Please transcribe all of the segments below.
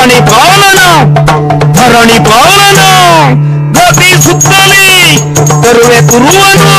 ಧರಣಿ ಪಾಲನ ಧರಣಿ ಪಾಲನ ಗತಿ ಸುತ್ತಲಿ ತರುವೆ ತುರುವನು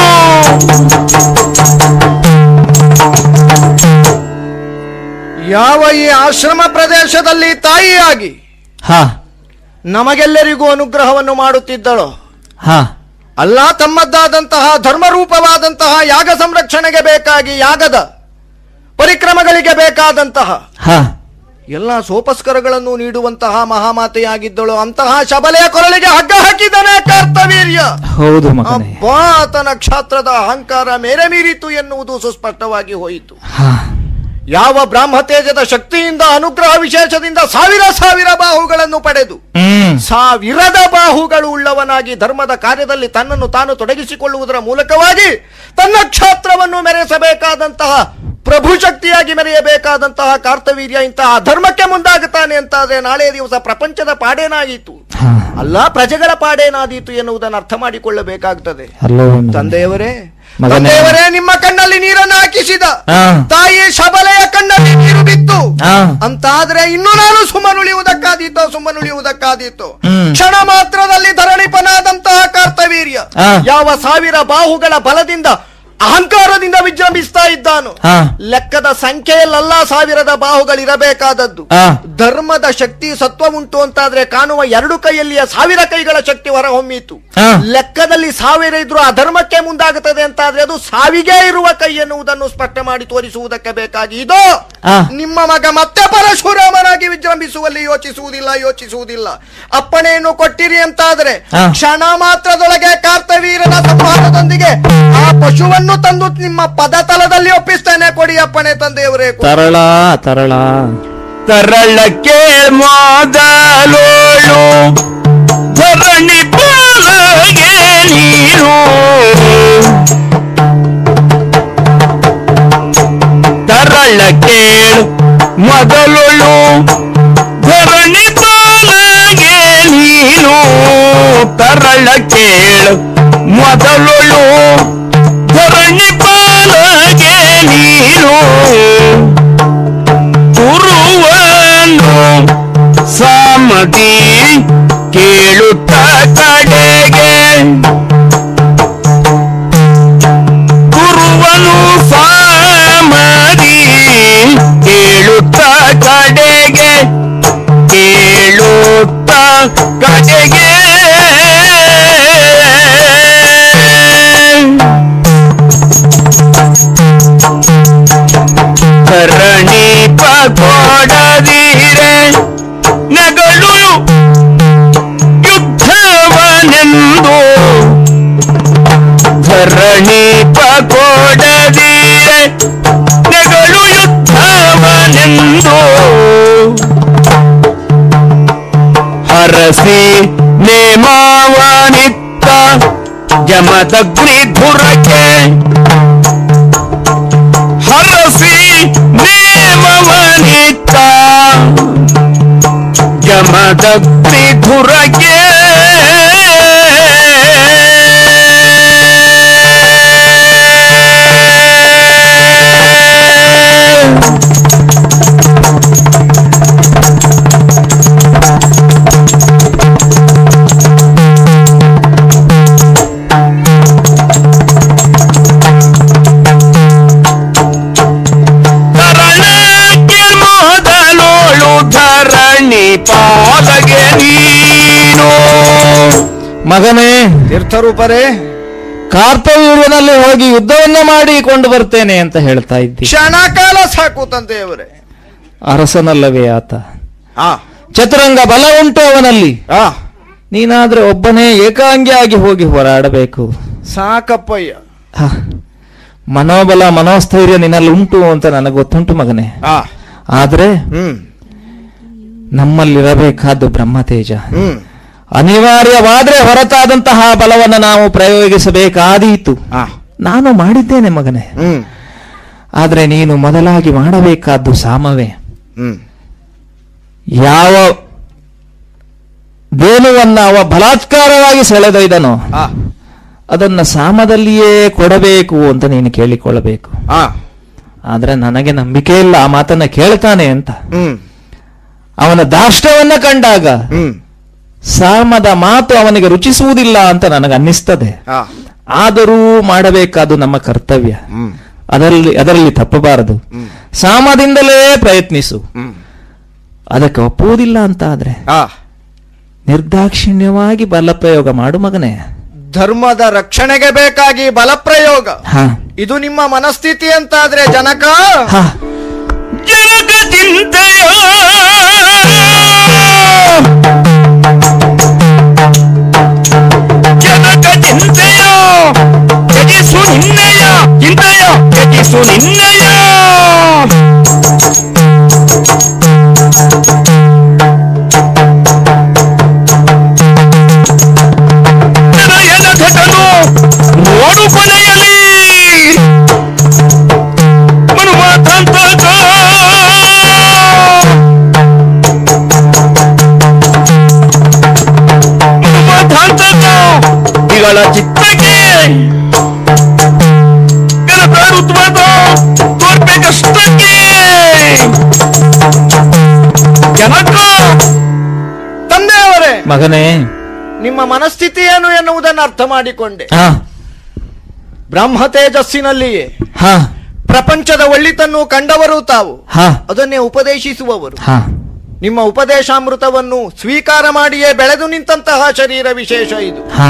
ಯಾವ ಈ ಆಶ್ರಮ ಪ್ರದೇಶದಲ್ಲಿ ತಾಯಿಯಾಗಿ ಹಾ ನಮಗೆಲ್ಲರಿಗೂ ಅನುಗ್ರಹವನ್ನು ಮಾಡುತ್ತಿದ್ದಳೋ ಹಾ ಅಲ್ಲ ತಮ್ಮದ್ದಾದಂತಹ ಧರ್ಮರೂಪವಾದಂತಹ ಯಾಗ ಸಂರಕ್ಷಣೆಗೆ ಬೇಕಾಗಿ ಯಾಗದ ಪರಿಕ್ರಮಗಳಿಗೆ ಬೇಕಾದಂತಹ ಹಾ ಎಲ್ಲ ಸೋಪಸ್ಕರಗಳನ್ನು ನೀಡುವಂತಹ ಮಹಾಮಾತೆಯಾಗಿದ್ದಳು ಅಂತಹ ಶಬಲೆಯ ಕೊರಳಿಗೆ ಹಗ್ಗ ಹಾಕಿದನೇ ಕರ್ತವೀರ್ಯ ಹೌದು ಮಗನೇ ಅಬ್ಬಾ ತನ್ನ ಕ್ಷಾತ್ರದ ಅಹಂಕಾರ ಮೇರೆ ಮೀರಿತು ಎನ್ನುವುದು ಸುಸ್ಪಷ್ಟವಾಗಿ ಹೋಯಿತು ಹಾ ಯಾವ ಬ್ರಾಹ್ಮ ತೇಜದ ಶಕ್ತಿಯಿಂದ ಅನುಗ್ರಹ ವಿಶೇಷದಿಂದ ಸಾವಿರ ಸಾವಿರ ಬಾಹುಗಳನ್ನು ಪಡೆದು ಹ್ಮ್ ಸಾವಿರದ ಬಾಹುಗಳು ಉಳ್ಳವನಾಗಿ ಧರ್ಮದ ಕಾರ್ಯದಲ್ಲಿ ತನ್ನನ್ನು ತಾನು ತೊಡಗಿಸಿಕೊಳ್ಳುವುದರ ಮೂಲಕವಾಗಿ ತನ್ನ ಕ್ಷಾತ್ರವನ್ನು ಮೆರೆಸಬೇಕಾದಂತಹ ಪ್ರಭು ಶಕ್ತಿಯಾಗಿ ಮೆರೆಯಬೇಕಾದಂತಹ ಕಾರ್ತವೀರ್ಯ ಇಂತಹ ಧರ್ಮಕ್ಕೆ ಮುಂದಾಗುತ್ತಾನೆ ಅಂತಾದ್ರೆ ನಾಳೆ ದಿವಸ ಪ್ರಪಂಚದ ಪಾಡೇನಾಯಿತು ಹಾ ಅಲ್ಲ ಪ್ರಜೆಗಳ ಪಾಡೇನಾದೀತು ಎನ್ನುವುದನ್ನು ಅರ್ಥ ಮಾಡಿಕೊಳ್ಳಬೇಕಾಗ್ತದೆ ಅಲ್ಲೋ ಮಗನೇ. ತಂದೆಯವರೇ ಮಗನೇ. ತಂದೆಯವರೇ ನಿಮ್ಮ ಕಣ್ಣಲ್ಲಿ ನೀರನ್ನು ಹಾಕಿಸಿದ ಹಾ. ತಾಯಿ ಶಬಲೆಯ ಕಣ್ಣಲ್ಲಿ ನೀರು ಬಿತ್ತು ಹಾ. ಅಂತಾದ್ರೆ ಇನ್ನು ನಾನು ಸುಮ್ಮನುಳಿಯುವುದಕ್ಕಾದೀತೋ ಸುಮ್ಮನುಳಿಯುವುದಕ್ಕಾದೀತೋ ಹ್ಮ್. ಕ್ಷಣ ಮಾತ್ರದಲ್ಲಿ ಧರಣಿಪನಾದಂತಹ ಕರ್ತವೀರ್ಯ ಹಾ. ಯಾವ ಸಾವಿರ ಬಾಹುಗಳ ಬಲದಿಂದ ಅಹಂಕಾರದಿಂದ ವಿಜೃಂಭಿಸ್ತಾ ಇದ್ದಾನು ಹಾ. ಲೆಕ್ಕದ ಸಂಖ್ಯೆಯಲ್ಲ ಸಾವಿರದ ಬಾಹುಗಳಿರಬೇಕಾದದ್ದು ಹಾ. ಧರ್ಮದ ಶಕ್ತಿ ಸತ್ವ ಉಂಟು ಅಂತಾದ್ರೆ ಕಾಣುವ ಎರಡು ಕೈಯಲ್ಲಿಯ ಸಾವಿರ ಕೈಗಳ ಶಕ್ತಿ ಹೊರಹೊಮ್ಮಿತು ಹಾ. ಲೆಕ್ಕದಲ್ಲಿ ಸಾವಿರ ಇದ್ರೂ ಅಧರ್ಮಕ್ಕೆ ಮುಂದಾಗುತ್ತದೆ ಅಂತಾದ್ರೆ ಅದು ಸಾವಿಗೆ ಇರುವ ಕೈ ಎನ್ನುವುದನ್ನು ಸ್ಪಷ್ಟ ಮಾಡಿ ತೋರಿಸುವುದಕ್ಕೆ ಬೇಕಾಗಿ ಇದು ಹಾ. ನಿಮ್ಮ ಮಗ ಮತ್ತೆ ಪರಶುರಾಮನಾಗಿ ವಿಜೃಂಭಿಸುವಲ್ಲಿ ಯೋಚಿಸುವುದಿಲ್ಲ ಯೋಚಿಸುವುದಿಲ್ಲ ಅಪ್ಪಣೆಯನ್ನು ಕೊಟ್ಟಿರಿ ಅಂತಾದ್ರೆ ಹಾ. ಕ್ಷಣ ಮಾತ್ರದೊಳಗೆ ಕಾರ್ತವೀರನ ಸಂಹಾರದೊಂದಿಗೆ ಆ ಪಶುವನ್ನು ತಂದು ನಿಮ್ಮ ಪದತಲದಲ್ಲಿ ಒಪ್ಪಿಸ್ತೇನೆ ಕೊಡಿ ಅಪ್ಪಣೆ ತಂದೆಯವರೇ ಕೊಡಿ. ತರಳ ತರಳ ತರಳಕ್ಕೆ ಮೊದಲೋಳು ಧರಣಿ ಪಾಲಗೆ ನೀರು ತರಳಕ್ಕೆ ಮೊದಲೋಳು ಧರಣಿ ಪಾಲಗೆ ನೀನು ತರಳಕ್ಕೆ ಮೊದಲೋಳು ಧರಣಿ ಪಾಲಗೆ ನೀನು ತುರುವನು ಸಾಮದಿ ಕೇಳುತ್ತ ಕಡೆಗೆ ತುರುವನು ಸಾಮದಿ ಕೇಳುತ್ತ ಕಡೆಗೆ ಕೇಳುತ್ತ ಕಡೆಗೆ ಕರಣಿ ಪಕೋಡದಿರೆ ನಗಳು ಯುದ್ಧವನೆಂದು ಧರಣಿ ಪಕೋಡದಿರೆ ನಗಳು ಯುದ್ಧವನೆಂದು ಹರಸಿ ನೇಮಾವನಿತ್ತ ಜಮದಗ್ನಿ ಧುರಕ್ಕೆ ಹರಸಿ ನೇಮವನಿತ್ತ ಜಮದಗ್ನಿ ಧುರಗೆ ತರಣಕ್ಕೆ ಮೊದಲೋಳು ಧರಣಿ ಪಾದಗೆ ನೀನು ಮಗನೇ ತೀರ್ಥರೂಪರೇ ಕಾರ್ತವೀರ್ಯನಲ್ಲಿ ಹೋಗಿ ಯುದ್ಧವನ್ನ ಮಾಡಿಕೊಂಡು ಬರ್ತೇನೆ ಅಂತ ಹೇಳ್ತಾ ಇದ್ದಿ ಕ್ಷಣ ಕಾಲ ಸಾಕು ತಂದೆಯವರೇ ಅರಸನಲ್ಲವೇ ಆತ ಆ ಚತುರಂಗ ಬಲ ಉಂಟು ಅವನಲ್ಲಿ ಆ ನೀನಾದ್ರೆ ಒಬ್ಬನೇ ಏಕಾಂಗಿಯಾಗಿ ಹೋಗಿ ಹೋರಾಡಬೇಕು ಸಾಕಪ್ಪಯ್ಯ ಹ. ಮನೋಬಲ ಮನೋಸ್ಥೈರ್ಯ ನಿನ್ನಲ್ಲಿ ಉಂಟು ಅಂತ ನನಗೆ ಗೊತ್ತುಂಟು ಮಗನೇ ಆ ಆದ್ರೆ ಹ್ಮ್ ನಮ್ಮಲ್ಲಿರಬೇಕಾದ್ದು ಬ್ರಹ್ಮತೇಜ ಹ್ಮ್ ಅನಿವಾರ್ಯವಾದ್ರೆ ಹೊರತಾದಂತಹ ಬಲವನ್ನು ನಾವು ಪ್ರಯೋಗಿಸಬೇಕಾದೀತು ಆ ನಾನು ಮಾಡಿದ್ದೇನೆ ಮಗನೇ ಹ್ಮ್ ಆದ್ರೆ ನೀನು ಮೊದಲಾಗಿ ಮಾಡಬೇಕಾದ್ದು ಸಾಮವೇ ಹ್ಮ್ ಯಾವ ವೇಣುವನ್ನ ಅವ ಬಲಾತ್ಕಾರವಾಗಿ ಸೆಳೆದೊಯ್ದನೋ ಆ ಅದನ್ನ ಸಾಮದಲ್ಲಿಯೇ ಕೊಡಬೇಕು ಅಂತ ನೀನು ಕೇಳಿಕೊಳ್ಳಬೇಕು ಆ ಆದ್ರೆ ನನಗೆ ನಂಬಿಕೆ ಇಲ್ಲ ಆ ಮಾತನ್ನ ಕೇಳ್ತಾನೆ ಅಂತ ಹ್ಮ್ ಅವನ ದಾಷ್ಟ್ಯವನ್ನ ಕಂಡಾಗ ಹ್ಮ್ ಸಾಮದ ಮಾತು ಅವನಿಗೆ ರುಚಿಸುವುದಿಲ್ಲ ಅಂತ ನನಗೆ ಅನ್ನಿಸ್ತದೆ ಆ, ಆದರೂ ಮಾಡಬೇಕಾದು ನಮ್ಮ ಕರ್ತವ್ಯ ಹ್ಮ್ ಅದರಲ್ಲಿ ಅದರಲ್ಲಿ ತಪ್ಪಬಾರದು ಹ್ಮ್. ಸಾಮದಿಂದಲೇ ಪ್ರಯತ್ನಿಸು ಹ್ಮ್ ಅದಕ್ಕೆ ಒಪ್ಪುವುದಿಲ್ಲ ಅಂತ ಆದ್ರೆ ಆ ನಿರ್ದಾಕ್ಷಿಣ್ಯವಾಗಿ ಬಲಪ್ರಯೋಗ ಮಾಡು ಮಗನೇ ಧರ್ಮದ ರಕ್ಷಣೆಗೆ ಬೇಕಾಗಿ ಬಲಪ್ರಯೋಗ ಹಾ ಇದು ನಿಮ್ಮ ಮನಸ್ಥಿತಿ ಅಂತಾದ್ರೆ ಜನಕ ಹಾ ಜನಕ ಚಿಂತೆಯ ಜನಕ ಚಿಂತೆಯ ತ್ಯಜಿಸು ನಿನ್ನಯ ಚಿಂತೆಯ ತ್ಯಜಿಸು ನಿನ್ನಯ ಜನಯನ ಘಟನು ನೋಡು ಕೊನೆಯಲಿ ಮನುಮಾತಾಂತಕ ಮನುಮಾತಾಂತಕ ಇಗಳ ಚಿತ್ತಕ್ಕೆ ಗಣಪರುತ್ವದ ತೋರ್ಬೇಕಷ್ಟಕ್ಕೆ ಜನಕ ತಂದೆಯವರೇ ಮಗನೇ ನಿಮ್ಮ ಮನಸ್ಥಿತಿ ಏನು ಎನ್ನುವುದನ್ನು ಅರ್ಥ ಮಾಡಿಕೊಂಡೆ ಹಾ ಬ್ರಹ್ಮ ತೇಜಸ್ಸಿನಲ್ಲಿಯೇ ಹಾ ಪ್ರಪಂಚದ ಒಳ್ಳಿತನ್ನು ಕಂಡವರು ತಾವು ಹಾ ಅದನ್ನೇ ಉಪದೇಶಿಸುವವರು ಹಾ ನಿಮ್ಮ ಉಪದೇಶಾಮೃತವನ್ನು ಸ್ವೀಕಾರ ಮಾಡಿಯೇ ಬೆಳೆದು ನಿಂತಹ ಶರೀರ ವಿಶೇಷ ಇದು ಹಾ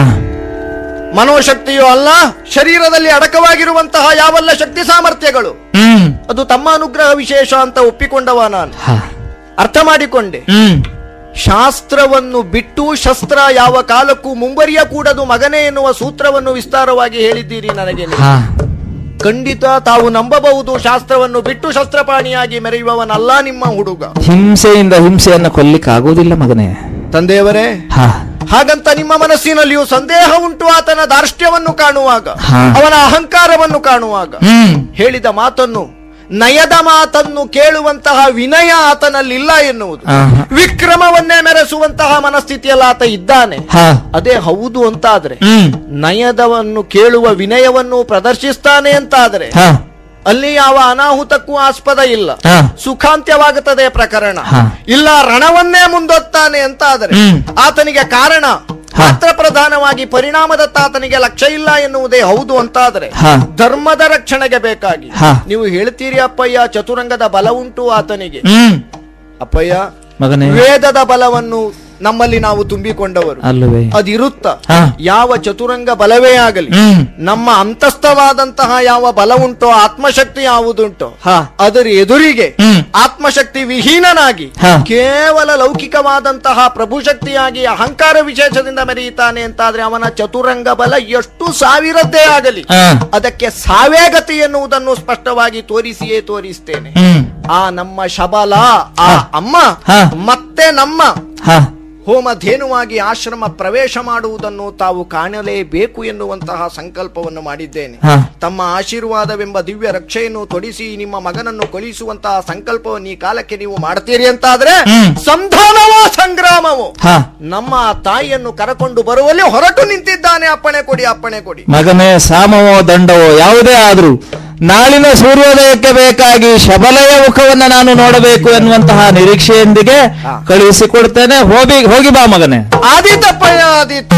ಮನೋಶಕ್ತಿಯೂ ಅಲ್ಲ ಶರೀರದಲ್ಲಿ ಅಡಕವಾಗಿರುವಂತಹ ಯಾವೆಲ್ಲ ಶಕ್ತಿ ಸಾಮರ್ಥ್ಯಗಳು ಹ್ಮ್ ಅದು ತಮ್ಮ ಅನುಗ್ರಹ ವಿಶೇಷ ಅಂತ ಒಪ್ಪಿಕೊಂಡವ ನಾನು ಹಾ ಅರ್ಥ ಮಾಡಿಕೊಂಡೆ ಹ್ಮ್ ಶಾಸ್ತ್ರವನ್ನು ಬಿಟ್ಟು ಶಸ್ತ್ರ ಯಾವ ಕಾಲಕ್ಕೂ ಮುಂಬರಿಯ ಕೂಡದು ಮಗನೇ ಎನ್ನುವ ಸೂತ್ರವನ್ನು ವಿಸ್ತಾರವಾಗಿ ಹೇಳಿದ್ದೀರಿ ನನಗೆ ನೀವು. ಹಾ ಖಂಡಿತ ತಾವು ನಂಬಬಹುದು ಶಾಸ್ತ್ರವನ್ನು ಬಿಟ್ಟು ಶಸ್ತ್ರಪಾಣಿಯಾಗಿ ಮೆರೆಯುವವನಲ್ಲ ನಿಮ್ಮ ಹುಡುಗ ಹಿಂಸೆಯಿಂದ ಹಿಂಸೆಯನ್ನ ಕೊಲ್ಲಿಕ್ ಆಗೋದಿಲ್ಲ ಮಗನೇ ತಂದೆಯವರೇ ಹಾ ಹಾಗಂತ ನಿಮ್ಮ ಮನಸ್ಸಿನಲ್ಲಿಯೂ ಸಂದೇಹ ಉಂಟು ಆತನ ದಾರ್ಷ್ಟ್ಯವನ್ನು ಕಾಣುವಾಗ ಹಾ. ಅವನ ಅಹಂಕಾರವನ್ನು ಕಾಣುವಾಗ ಹ್ಮ್ ಹೇಳಿದ ಮಾತನ್ನು ನಯದ ಮಾತನ್ನು ಕೇಳುವಂತಹ ವಿನಯ ಆತನಲ್ಲಿಲ್ಲ ಎನ್ನುವುದು ಆಹಾ. ವಿಕ್ರಮವನ್ನೇ ಮೆರೆಸುವಂತಹ ಮನಸ್ಥಿತಿಯಲ್ಲಿ ಆತ ಇದ್ದಾನೆ ಹಾ ಅದೇ ಹೌದು ಅಂತಾದ್ರೆ ಹ್ಮ್ ನಯದವನ್ನು ಕೇಳುವ ವಿನಯವನ್ನು ಪ್ರದರ್ಶಿಸ್ತಾನೆ ಅಂತಾದ್ರೆ ಹಾ ಅಲ್ಲಿ ಯಾವ ಅನಾಹುತಕ್ಕೂ ಆಸ್ಪದ ಇಲ್ಲ ಹಾ ಸುಖಾಂತ್ಯವಾಗುತ್ತದೆ ಪ್ರಕರಣ ಹಾ. ಇಲ್ಲ ರಣವನ್ನೇ ಮುಂದೊತ್ತಾನೆ ಅಂತಾದರೆ ಹ್ಮ್. ಆತನಿಗೆ ಕಾರಣ ಹಾ. ಮಾತ್ರ ಪ್ರಧಾನವಾಗಿ ಪರಿಣಾಮದತ್ತ ಆತನಿಗೆ ಲಕ್ಷ್ಯ ಇಲ್ಲ ಎನ್ನುವುದೇ ಹೌದು ಅಂತಾದರೆ ಹಾ. ಧರ್ಮದ ರಕ್ಷಣೆಗೆ ಬೇಕಾಗಿ ಹಾ. ನೀವು ಹೇಳ್ತೀರಿ ಅಪ್ಪಯ್ಯ ಚತುರಂಗದ ಬಲ ಉಂಟು ಆತನಿಗೆ ಹ್ಮ್ ಅಪ್ಪಯ್ಯ ಮಗನೇ ವೇದದ ಬಲವನ್ನು ನಮ್ಮಲ್ಲಿ ನಾವು ತುಂಬಿಕೊಂಡವರು ಅಲ್ಲವೇ ಅದಿರುತ್ತ ಹಾ. ಯಾವ ಚತುರಂಗ ಬಲವೇ ಆಗಲಿ ಹ್ಮ್ ನಮ್ಮ ಅಂತಸ್ಥವಾದಂತಹ ಯಾವ ಬಲ ಉಂಟೋ ಆತ್ಮಶಕ್ತಿ ಯಾವುದುಂಟೋ ಹಾ. ಅದರ ಎದುರಿಗೆ ಹ್ಮ್. ಆತ್ಮಶಕ್ತಿ ವಿಹೀನನಾಗಿ ಹಾ. ಕೇವಲ ಲೌಕಿಕವಾದಂತಹ ಪ್ರಭುಶಕ್ತಿಯಾಗಿ ಅಹಂಕಾರ ವಿಶೇಷದಿಂದ ಮೆರೆಯುತ್ತಾನೆ ಅಂತಾದ್ರೆ ಅವನ ಚತುರಂಗ ಬಲ ಎಷ್ಟು ಸಾವಿರದ್ದೇ ಆಗಲಿ ಹಾ ಅದಕ್ಕೆ ಸಾವೇ ಗತಿ ಎನ್ನುವುದನ್ನು ಸ್ಪಷ್ಟವಾಗಿ ತೋರಿಸಿಯೇ ತೋರಿಸ್ತೇನೆ ಹ್ಮ್ ಆ ನಮ್ಮ ಶಬಲ ಆ ಹಾ. ಅಮ್ಮ ಹಾ. ಮತ್ತೆ ನಮ್ಮ ಹಾ ಹೋಮಧೇನುವಾಗಿ ಆಶ್ರಮ ಪ್ರವೇಶ ಮಾಡುವುದನ್ನು ತಾವು ಕಾಣಲೇಬೇಕು ಎನ್ನುವಂತಹ ಸಂಕಲ್ಪವನ್ನು ಮಾಡಿದ್ದೇನೆ ಹಾ. ತಮ್ಮ ಆಶೀರ್ವಾದವೆಂಬ ದಿವ್ಯ ರಕ್ಷೆಯನ್ನು ತೊಡಿಸಿ ನಿಮ್ಮ ಮಗನನ್ನು ಕೊಲಿಸುವಂತಹ ಸಂಕಲ್ಪವನ್ನು ಈ ಕಾಲಕ್ಕೆ ನೀವು ಮಾಡ್ತೀರಿ ಅಂತಾದ್ರೆ ಹ್ಮ್. ಸಂಧಾನವೋ ಸಂಗ್ರಾಮವೋ ಹಾ ನಮ್ಮ ತಾಯಿಯನ್ನು ಕರಕೊಂಡು ಬರುವಲ್ಲಿ ಹೊರಟು ನಿಂತಿದ್ದಾನೆ ಅಪ್ಪಣೆ ಕೊಡಿ ಅಪ್ಪಣೆ ಕೊಡಿ ಮಗನೇ ಸಾಮವೋ ದಂಡವೋ ಯಾವುದೇ ಆದ್ರೂ ನಾಳಿನ ಸೂರ್ಯೋದಯಕ್ಕೆ ಬೇಕಾಗಿ ಶಬಲೆಯ ಮುಖವನ್ನ ನಾನು ನೋಡಬೇಕು ಎನ್ನುವಂತಹ ನಿರೀಕ್ಷೆಯೊಂದಿಗೆ ಹಾ. ಕಳುಹಿಸಿಕೊಡ್ತೇನೆ ಹೋಗಿ ಹೋಗಿ ಬಾ ಮಗನೇ ಆದಿತಪ್ಪಯ್ಯ ಆದಿತ್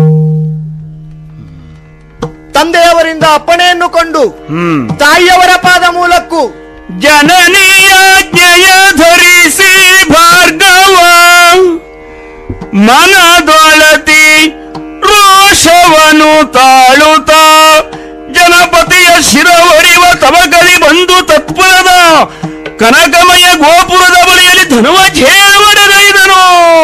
ತಂದೆಯವರಿಂದ ಅಪ್ಪಣೆಯನ್ನು ಕೊಂಡು ಹ್ಮ್ ತಾಯಿಯವರ ಪಾದ ಮೂಲಕ್ಕೂ ಜನನೀಯಾಜ್ಞೆಯ ಧರಿಸಿ ಭಾರ್ಗವ ಮನದೊಳತಿ ರೋಷವನು ತಾಳುತ್ತ ಜನಪತಿಯ ಶಿರವರಿವ ತವಕಲಿ ಬಂದು ತತ್ಪರದ ಕನಕಮಯ ಗೋಪುರದ ಬಳಿಯಲ್ಲಿ ಧನುವ ಛೇವಡೆಗೈದನು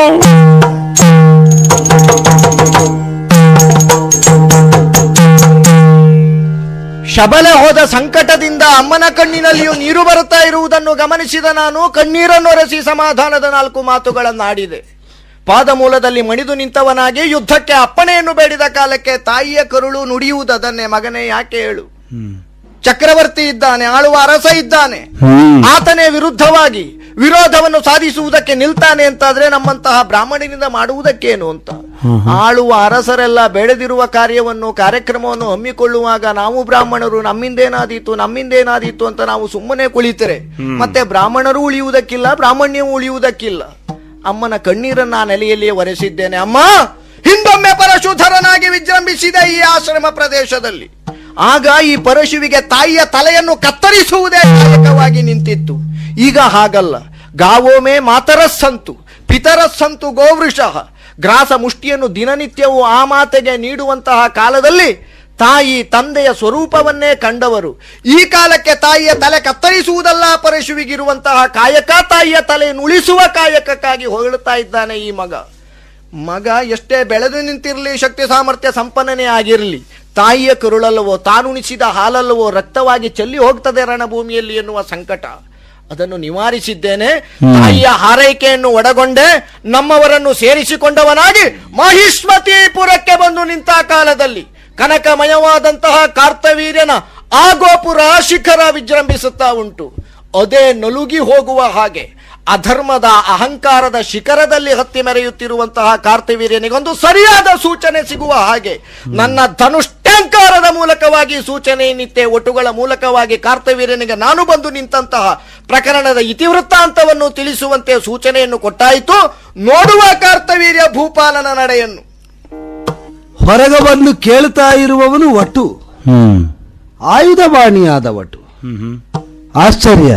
ಶಬಲೆ ಹೋದ ಸಂಕಟದಿಂದ ಅಮ್ಮನ ಕಣ್ಣಿನಲ್ಲಿಯೂ ನೀರು ಬರುತ್ತಾ ಇರುವುದನ್ನು ಗಮನಿಸಿದ ನಾನು ಕಣ್ಣೀರನ್ನೊರೆಸಿ ಸಮಾಧಾನದ ನಾಲ್ಕು ಮಾತುಗಳನ್ನಾಡಿದೆ ಪಾದಮೂಲದಲ್ಲಿ ಮಣಿದು ನಿಂತವನಾಗಿ ಯುದ್ಧಕ್ಕೆ ಅಪ್ಪಣೆಯನ್ನು ಬೇಡಿದ ಕಾಲಕ್ಕೆ ತಾಯಿಯ ಕರುಳು ನುಡಿಯುವುದನ್ನೇ ಮಗನೇ ಯಾಕೆ ಹೇಳು ಚಕ್ರವರ್ತಿ ಇದ್ದಾನೆ ಆಳುವ ಅರಸ ಇದ್ದಾನೆ ಆತನೇ ವಿರುದ್ಧವಾಗಿ ವಿರೋಧವನ್ನು ಸಾಧಿಸುವುದಕ್ಕೆ ನಿಲ್ತಾನೆ ಅಂತಾದ್ರೆ ನಮ್ಮಂತಹ ಬ್ರಾಹ್ಮಣನಿಂದ ಮಾಡುವುದಕ್ಕೇನು ಅಂತ ಆಳುವ ಅರಸರೆಲ್ಲ ಬೆಳೆದಿರುವ ಕಾರ್ಯವನ್ನು ಕಾರ್ಯಕ್ರಮವನ್ನು ಹಮ್ಮಿಕೊಳ್ಳುವಾಗ ನಾವು ಬ್ರಾಹ್ಮಣರು ನಮ್ಮಿಂದೇನಾದೀತು ನಮ್ಮಿಂದೇನಾದೀತು ಅಂತ ನಾವು ಸುಮ್ಮನೆ ಕುಳಿತರೆ ಮತ್ತೆ ಬ್ರಾಹ್ಮಣರು ಉಳಿಯುವುದಕ್ಕಿಲ್ಲ ಬ್ರಾಹ್ಮಣ್ಯವು ಉಳಿಯುವುದಕ್ಕಿಲ್ಲ ಅಮ್ಮನ ಕಣ್ಣೀರನ್ನ ಆ ನೆಲೆಯಲ್ಲಿಯೇ ಒರೆಸಿದ್ದೇನೆ ಅಮ್ಮ ಹಿಂದೊಮ್ಮೆ ಪರಶುಧರನಾಗಿ ವಿಜೃಂಭಿಸಿದೆ ಈ ಆಶ್ರಮ ಪ್ರದೇಶದಲ್ಲಿ ಆಗ ಈ ಪರಶುವಿಗೆ ತಾಯಿಯ ತಲೆಯನ್ನು ಕತ್ತರಿಸುವುದೇ ಕಾಯಕವಾಗಿ ನಿಂತಿತ್ತು ಈಗ ಹಾಗಲ್ಲ ಗಾವೋಮೆ ಮಾತರಸ್ಸಂತು ಪಿತರಸ್ಸಂತು ಗೋವೃಷ ಗ್ರಾಸ ಮುಷ್ಟಿಯನ್ನು ದಿನನಿತ್ಯವೂ ಆ ಮಾತೆಗೆ ನೀಡುವಂತಹ ಕಾಲದಲ್ಲಿ ತಾಯಿ ತಂದೆಯ ಸ್ವರೂಪವನ್ನೇ ಕಂಡವರು ಈ ಕಾಲಕ್ಕೆ ತಾಯಿಯ ತಲೆ ಕತ್ತರಿಸುವುದಲ್ಲ ಪರಶುವಿಗಿರುವಂತಹ ಕಾಯಕ ತಾಯಿಯ ತಲೆಯನ್ನು ಉಳಿಸುವ ಕಾಯಕಕ್ಕಾಗಿ ಹೊಗಳುತ್ತಾ ಇದ್ದಾನೆ ಈ ಮಗ ಮಗ ಎಷ್ಟೇ ಬೆಳೆದು ನಿಂತಿರಲಿ ಶಕ್ತಿ ಸಾಮರ್ಥ್ಯ ಸಂಪನ್ನನೇ ಆಗಿರಲಿ ತಾಯಿಯ ಕರುಳಲ್ಲವೋ ತಾನುಣಿಸಿದ ಹಾಲಲ್ಲವೋ ರಕ್ತವಾಗಿ ಚೆಲ್ಲಿ ಹೋಗ್ತದೆ ರಣಭೂಮಿಯಲ್ಲಿ ಎನ್ನುವ ಸಂಕಟ ಅದನ್ನು ನಿವಾರಿಸಿದ್ದೇನೆ ತಾಯಿಯ ಹಾರೈಕೆಯನ್ನು ಒಳಗೊಂಡೆ ನಮ್ಮವರನ್ನು ಸೇರಿಸಿಕೊಂಡವನಾಗಿ ಮಹಿಷ್ಮತಿಪುರಕ್ಕೆ ಬಂದು ನಿಂತ ಕಾಲದಲ್ಲಿ ಕನಕಮಯವಾದಂತಹ ಕಾರ್ತವೀರ್ಯನ ಆ ಗೋಪುರ ಶಿಖರ ವಿಜೃಂಭಿಸುತ್ತಾ ಉಂಟು ಅದೇ ನಲುಗಿ ಹೋಗುವ ಹಾಗೆ ಅಧರ್ಮದ ಅಹಂಕಾರದ ಶಿಖರದಲ್ಲಿ ಹತ್ತಿ ಮೆರೆಯುತ್ತಿರುವಂತಹ ಕಾರ್ತವೀರ್ಯನಿಗೊಂದು ಸರಿಯಾದ ಸೂಚನೆ ಸಿಗುವ ಹಾಗೆ ನನ್ನ ಧನುಷ್ಠಂಕಾರದ ಮೂಲಕವಾಗಿ ಸೂಚನೆ ನಿತ್ಯ ಒಟುಗಳ ಮೂಲಕವಾಗಿ ಕಾರ್ತವೀರ್ಯನಿಗೆ ನಾನು ಬಂದು ನಿಂತಹ ಪ್ರಕರಣದ ಇತಿವೃತ್ತಾಂತವನ್ನು ತಿಳಿಸುವಂತೆ ಸೂಚನೆಯನ್ನು ಕೊಟ್ಟಾಯಿತು ನೋಡುವ ಕಾರ್ತವೀರ್ಯ ಭೂಪಾಲನ ನಡೆಯನ್ನು ಹೊರಗೆ ಬಂದು ಕೇಳ್ತಾ ಇರುವವನು ಒಟ್ಟು ಹ್ಮ್ ಆಯುಧವಾಣಿಯಾದ ಒಟ್ಟು ಆಶ್ಚರ್ಯ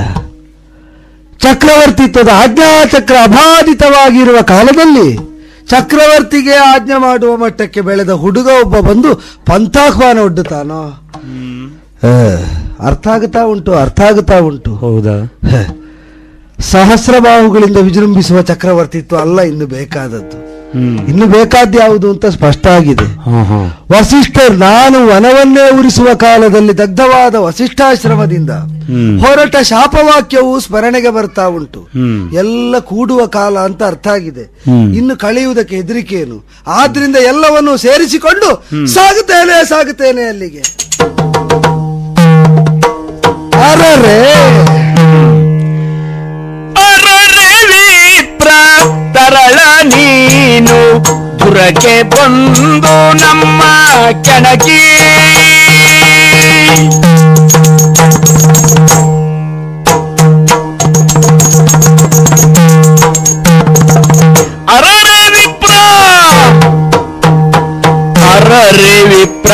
ಚಕ್ರವರ್ತಿತ್ವದ ಆಜ್ಞಾಚಕ್ರ ಅಬಾಧಿತವಾಗಿರುವ ಕಾಲದಲ್ಲಿ ಚಕ್ರವರ್ತಿಗೆ ಆಜ್ಞೆ ಮಾಡುವ ಮಟ್ಟಕ್ಕೆ ಬೆಳೆದ ಹುಡುಗ ಒಬ್ಬ ಬಂದು ಪಂಥಾಹ್ವಾನ ಒಡ್ಡುತ್ತಾನೋ ಹ, ಅರ್ಥ ಆಗುತ್ತಾ ಉಂಟು ಅರ್ಥ ಆಗುತ್ತಾ ಉಂಟು ಹೌದಾ ಹ. ಸಹಸ್ರ ಬಾಹುಗಳಿಂದ ವಿಜೃಂಭಿಸುವ ಚಕ್ರವರ್ತಿತ್ವ ಅಲ್ಲ ಇನ್ನು ಬೇಕಾದದ್ದು ಹ್ಮ್ ಇನ್ನು ಬೇಕಾದ ಯಾವುದು ಅಂತ ಸ್ಪಷ್ಟ ಆಗಿದೆ ಹಾ ಹಾ ವಸಿಷ್ಠರ್ ನಾನು ವನವನ್ನೇ ಉರಿಸುವ ಕಾಲದಲ್ಲಿ ದಗ್ಧವಾದ ವಸಿಷ್ಠಾಶ್ರಮದಿಂದ ಹ್ಮ್. ಹೊರಟ ಶಾಪವಾಕ್ಯವು ಸ್ಮರಣೆಗೆ ಬರ್ತಾ ಉಂಟು ಹ್ಮ್. ಎಲ್ಲ ಕೂಡುವ ಕಾಲ ಅಂತ ಅರ್ಥ ಆಗಿದೆ ಹ್ಮ್. ಇನ್ನು ಕಳೆಯುವುದಕ್ಕೆ ಹೆದರಿಕೆಯೇನು ಆದ್ರಿಂದ ಎಲ್ಲವನ್ನು ಸೇರಿಸಿಕೊಂಡು ಸಾಗುತ್ತೇನೆ ಸಾಗುತ್ತೇನೆ ಅಲ್ಲಿಗೆ ಅರರೇ ಅರರೆ ವಿಪ್ರ ತರಳ ನೀನು ದುರಕ್ಕೆ ಬಂದು ನಮ್ಮ ಕೆಣಕಿ ಅರರೆ ವಿಪ್ರ ಅರರೆ ವಿಪ್ರ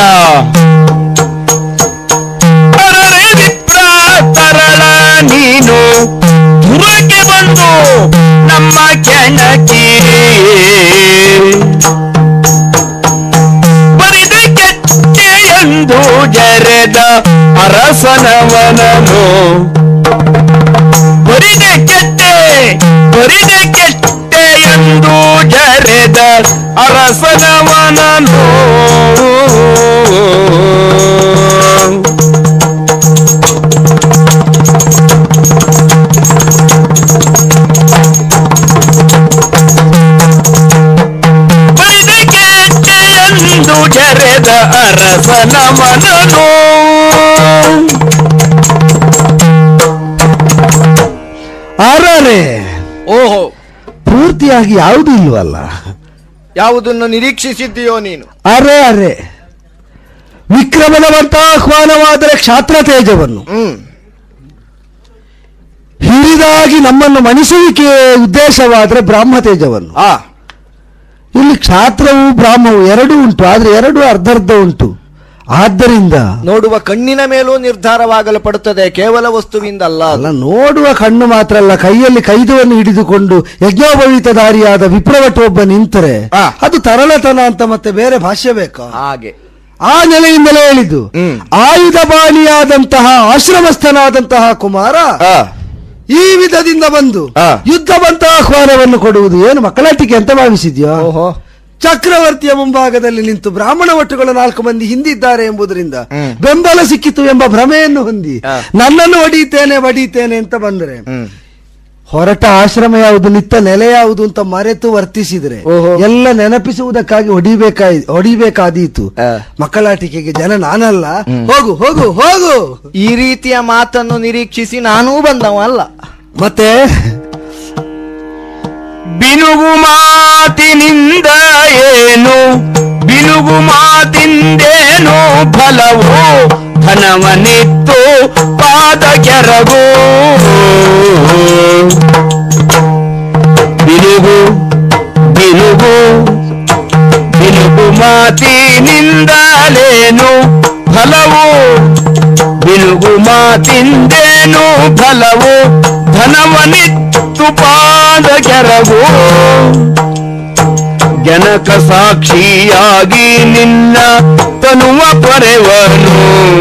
ಅರರೆ ವಿಪ್ರ ತರಳ ನೀನು ದುರಕ್ಕೆ ಬಂದು ನಮ್ಮ ಕೆಣಕಿ ಬರಿದ ಕೆಟ್ಟೆ ಎಂದು ಜರೆದ ಅರಸನವನನು ಬರಿದ ಕೆಟ್ಟೆ ಬರಿದ ಕೆಟ್ಟೆ ಎಂದು ಜರೆದ ಅರಸನವನನು ಬರಿದ ಕೆಟ್ಟೆ ಎಂದು ಜರೆದ ಅರಸನವನನು ಅರರೇ ಓಹೋ ಪೂರ್ತಿಯಾಗಿ ಯಾವುದು ಇಲ್ವಲ್ಲ ಯಾವುದನ್ನು ನಿರೀಕ್ಷಿಸಿದ್ದೀಯೋ ನೀನು ಅರೆ ಅರೆ ವಿಕ್ರಮನವಂತ ಆಹ್ವಾನವಾದರೆ ಕ್ಷಾತ್ರ ತೇಜವನ್ನು ಹ್ಮ್ ಹಿರಿದಾಗಿ ನಮ್ಮನ್ನು ಮಣಿಸುವಿಕೆ ಉದ್ದೇಶವಾದರೆ ಬ್ರಾಹ್ಮ ತೇಜವನ್ನು ಆ ಇಲ್ಲಿ ಕ್ಷಾತ್ರವು ಬ್ರಾಹ್ಮವು ಎರಡೂ ಉಂಟು ಆದ್ರೆ ಎರಡು ಅರ್ಧರ್ಧ ಉಂಟು ಆದ್ದರಿಂದ ನೋಡುವ ಕಣ್ಣಿನ ಮೇಲೂ ನಿರ್ಧಾರವಾಗಲು ಪಡುತ್ತದೆ ಕೇವಲ ವಸ್ತುವಿಂದ ಅಲ್ಲ ಅದು. ಅಲ್ಲ ನೋಡುವ ಕಣ್ಣು ಮಾತ್ರ ಅಲ್ಲ ಕೈಯಲ್ಲಿ ಕೈದುವನ್ನು ಹಿಡಿದುಕೊಂಡು ಯಜ್ಞೋಪವೀತಧಾರಿಯಾದ ವಿಪ್ರವಟ ಒಬ್ಬ ನಿಂತರೆ ಆ. ಅದು ತರಳತನ ಅಂತ ಮತ್ತೆ ಬೇರೆ ಭಾಷ್ಯ ಬೇಕಾ ಹಾಗೆ ಆ ನೆಲೆಯಿಂದಲೇ ಹೇಳಿದ್ದು ಹ್ಮ್. ಆಯುಧ ಬಾಣಿಯಾದಂತಹ ಆಶ್ರಮಸ್ಥನಾದಂತಹ ಕುಮಾರ ಆ, ಈ ವಿಧದಿಂದ ಬಂದು ಆ. ಯುದ್ಧ ಬಂತ ಆಹ್ವಾನವನ್ನು ಕೊಡುವುದು ಏನು ಮಕ್ಕಳಾಟಿಕೆ ಅಂತ ಭಾವಿಸಿದ್ಯೋ ಓಹೋ ಚಕ್ರವರ್ತಿಯ ಮುಂಭಾಗದಲ್ಲಿ ನಿಂತು ಬ್ರಾಹ್ಮಣ ಒಟ್ಟುಗಳು ನಾಲ್ಕು ಮಂದಿ ಹಿಂದಿದ್ದಾರೆ ಎಂಬುದರಿಂದ ಹ್ಮ್. ಬೆಂಬಲ ಸಿಕ್ಕಿತು ಎಂಬ ಭ್ರಮೆಯನ್ನು ಹೊಂದಿ ಆ. ನನ್ನನ್ನು ಹೊಡೀತೇನೆ ಬಡೀತೇನೆ ಅಂತ ಬಂದರೆ ಹ್ಮ್ ಹೊರಟ ಆಶ್ರಮ ಯಾವುದು ನಿತ್ತ ನೆಲೆ ಯಾವುದು ಅಂತ ಮರೆತು ವರ್ತಿಸಿದ್ರೆ ಓಹೋ. ಎಲ್ಲ ನೆನಪಿಸುವುದಕ್ಕಾಗಿ ಹೊಡಿಬೇಕಾയി ಹೊಡಿಬೇಕಾದೀತು ಆ. ಮಕ್ಕಳಾಟಿಕೆಗೆ ಜನ ನಾನಲ್ಲ ಹೋಗು ಹೋಗು ಹೋಗು ಈ ರೀತಿಯ ಮಾತನ್ನು ನಿರೀಕ್ಷಿಸಿ ನಾನೂ ಬಂದವ ಅಲ್ಲ ಮತ್ತೆ ಬಿನುಗು ಮಾತಿನಿಂದ ಏನು ಬಿನುಗು ಮಾತಿಂದೇನು ಫಲವು ಧನವನಿತ್ತು ಪಾದ ಕೆರಗು ಬಿನುಗು ಬಿನುಗು ಬಿನುಗು ಮಾತಿನಿಂದಲೇನು ಫಲವು ಬಿನುಗು ಮಾತಿಂದೇನು ಫಲವು ಧನವನಿತ್ತು ಪಾದ ಕೆರಗು ಜನಕ ಸಾಕ್ಷಿಯಾಗಿ ನಿನ್ನ ತನುವ ಪೊರೆವನು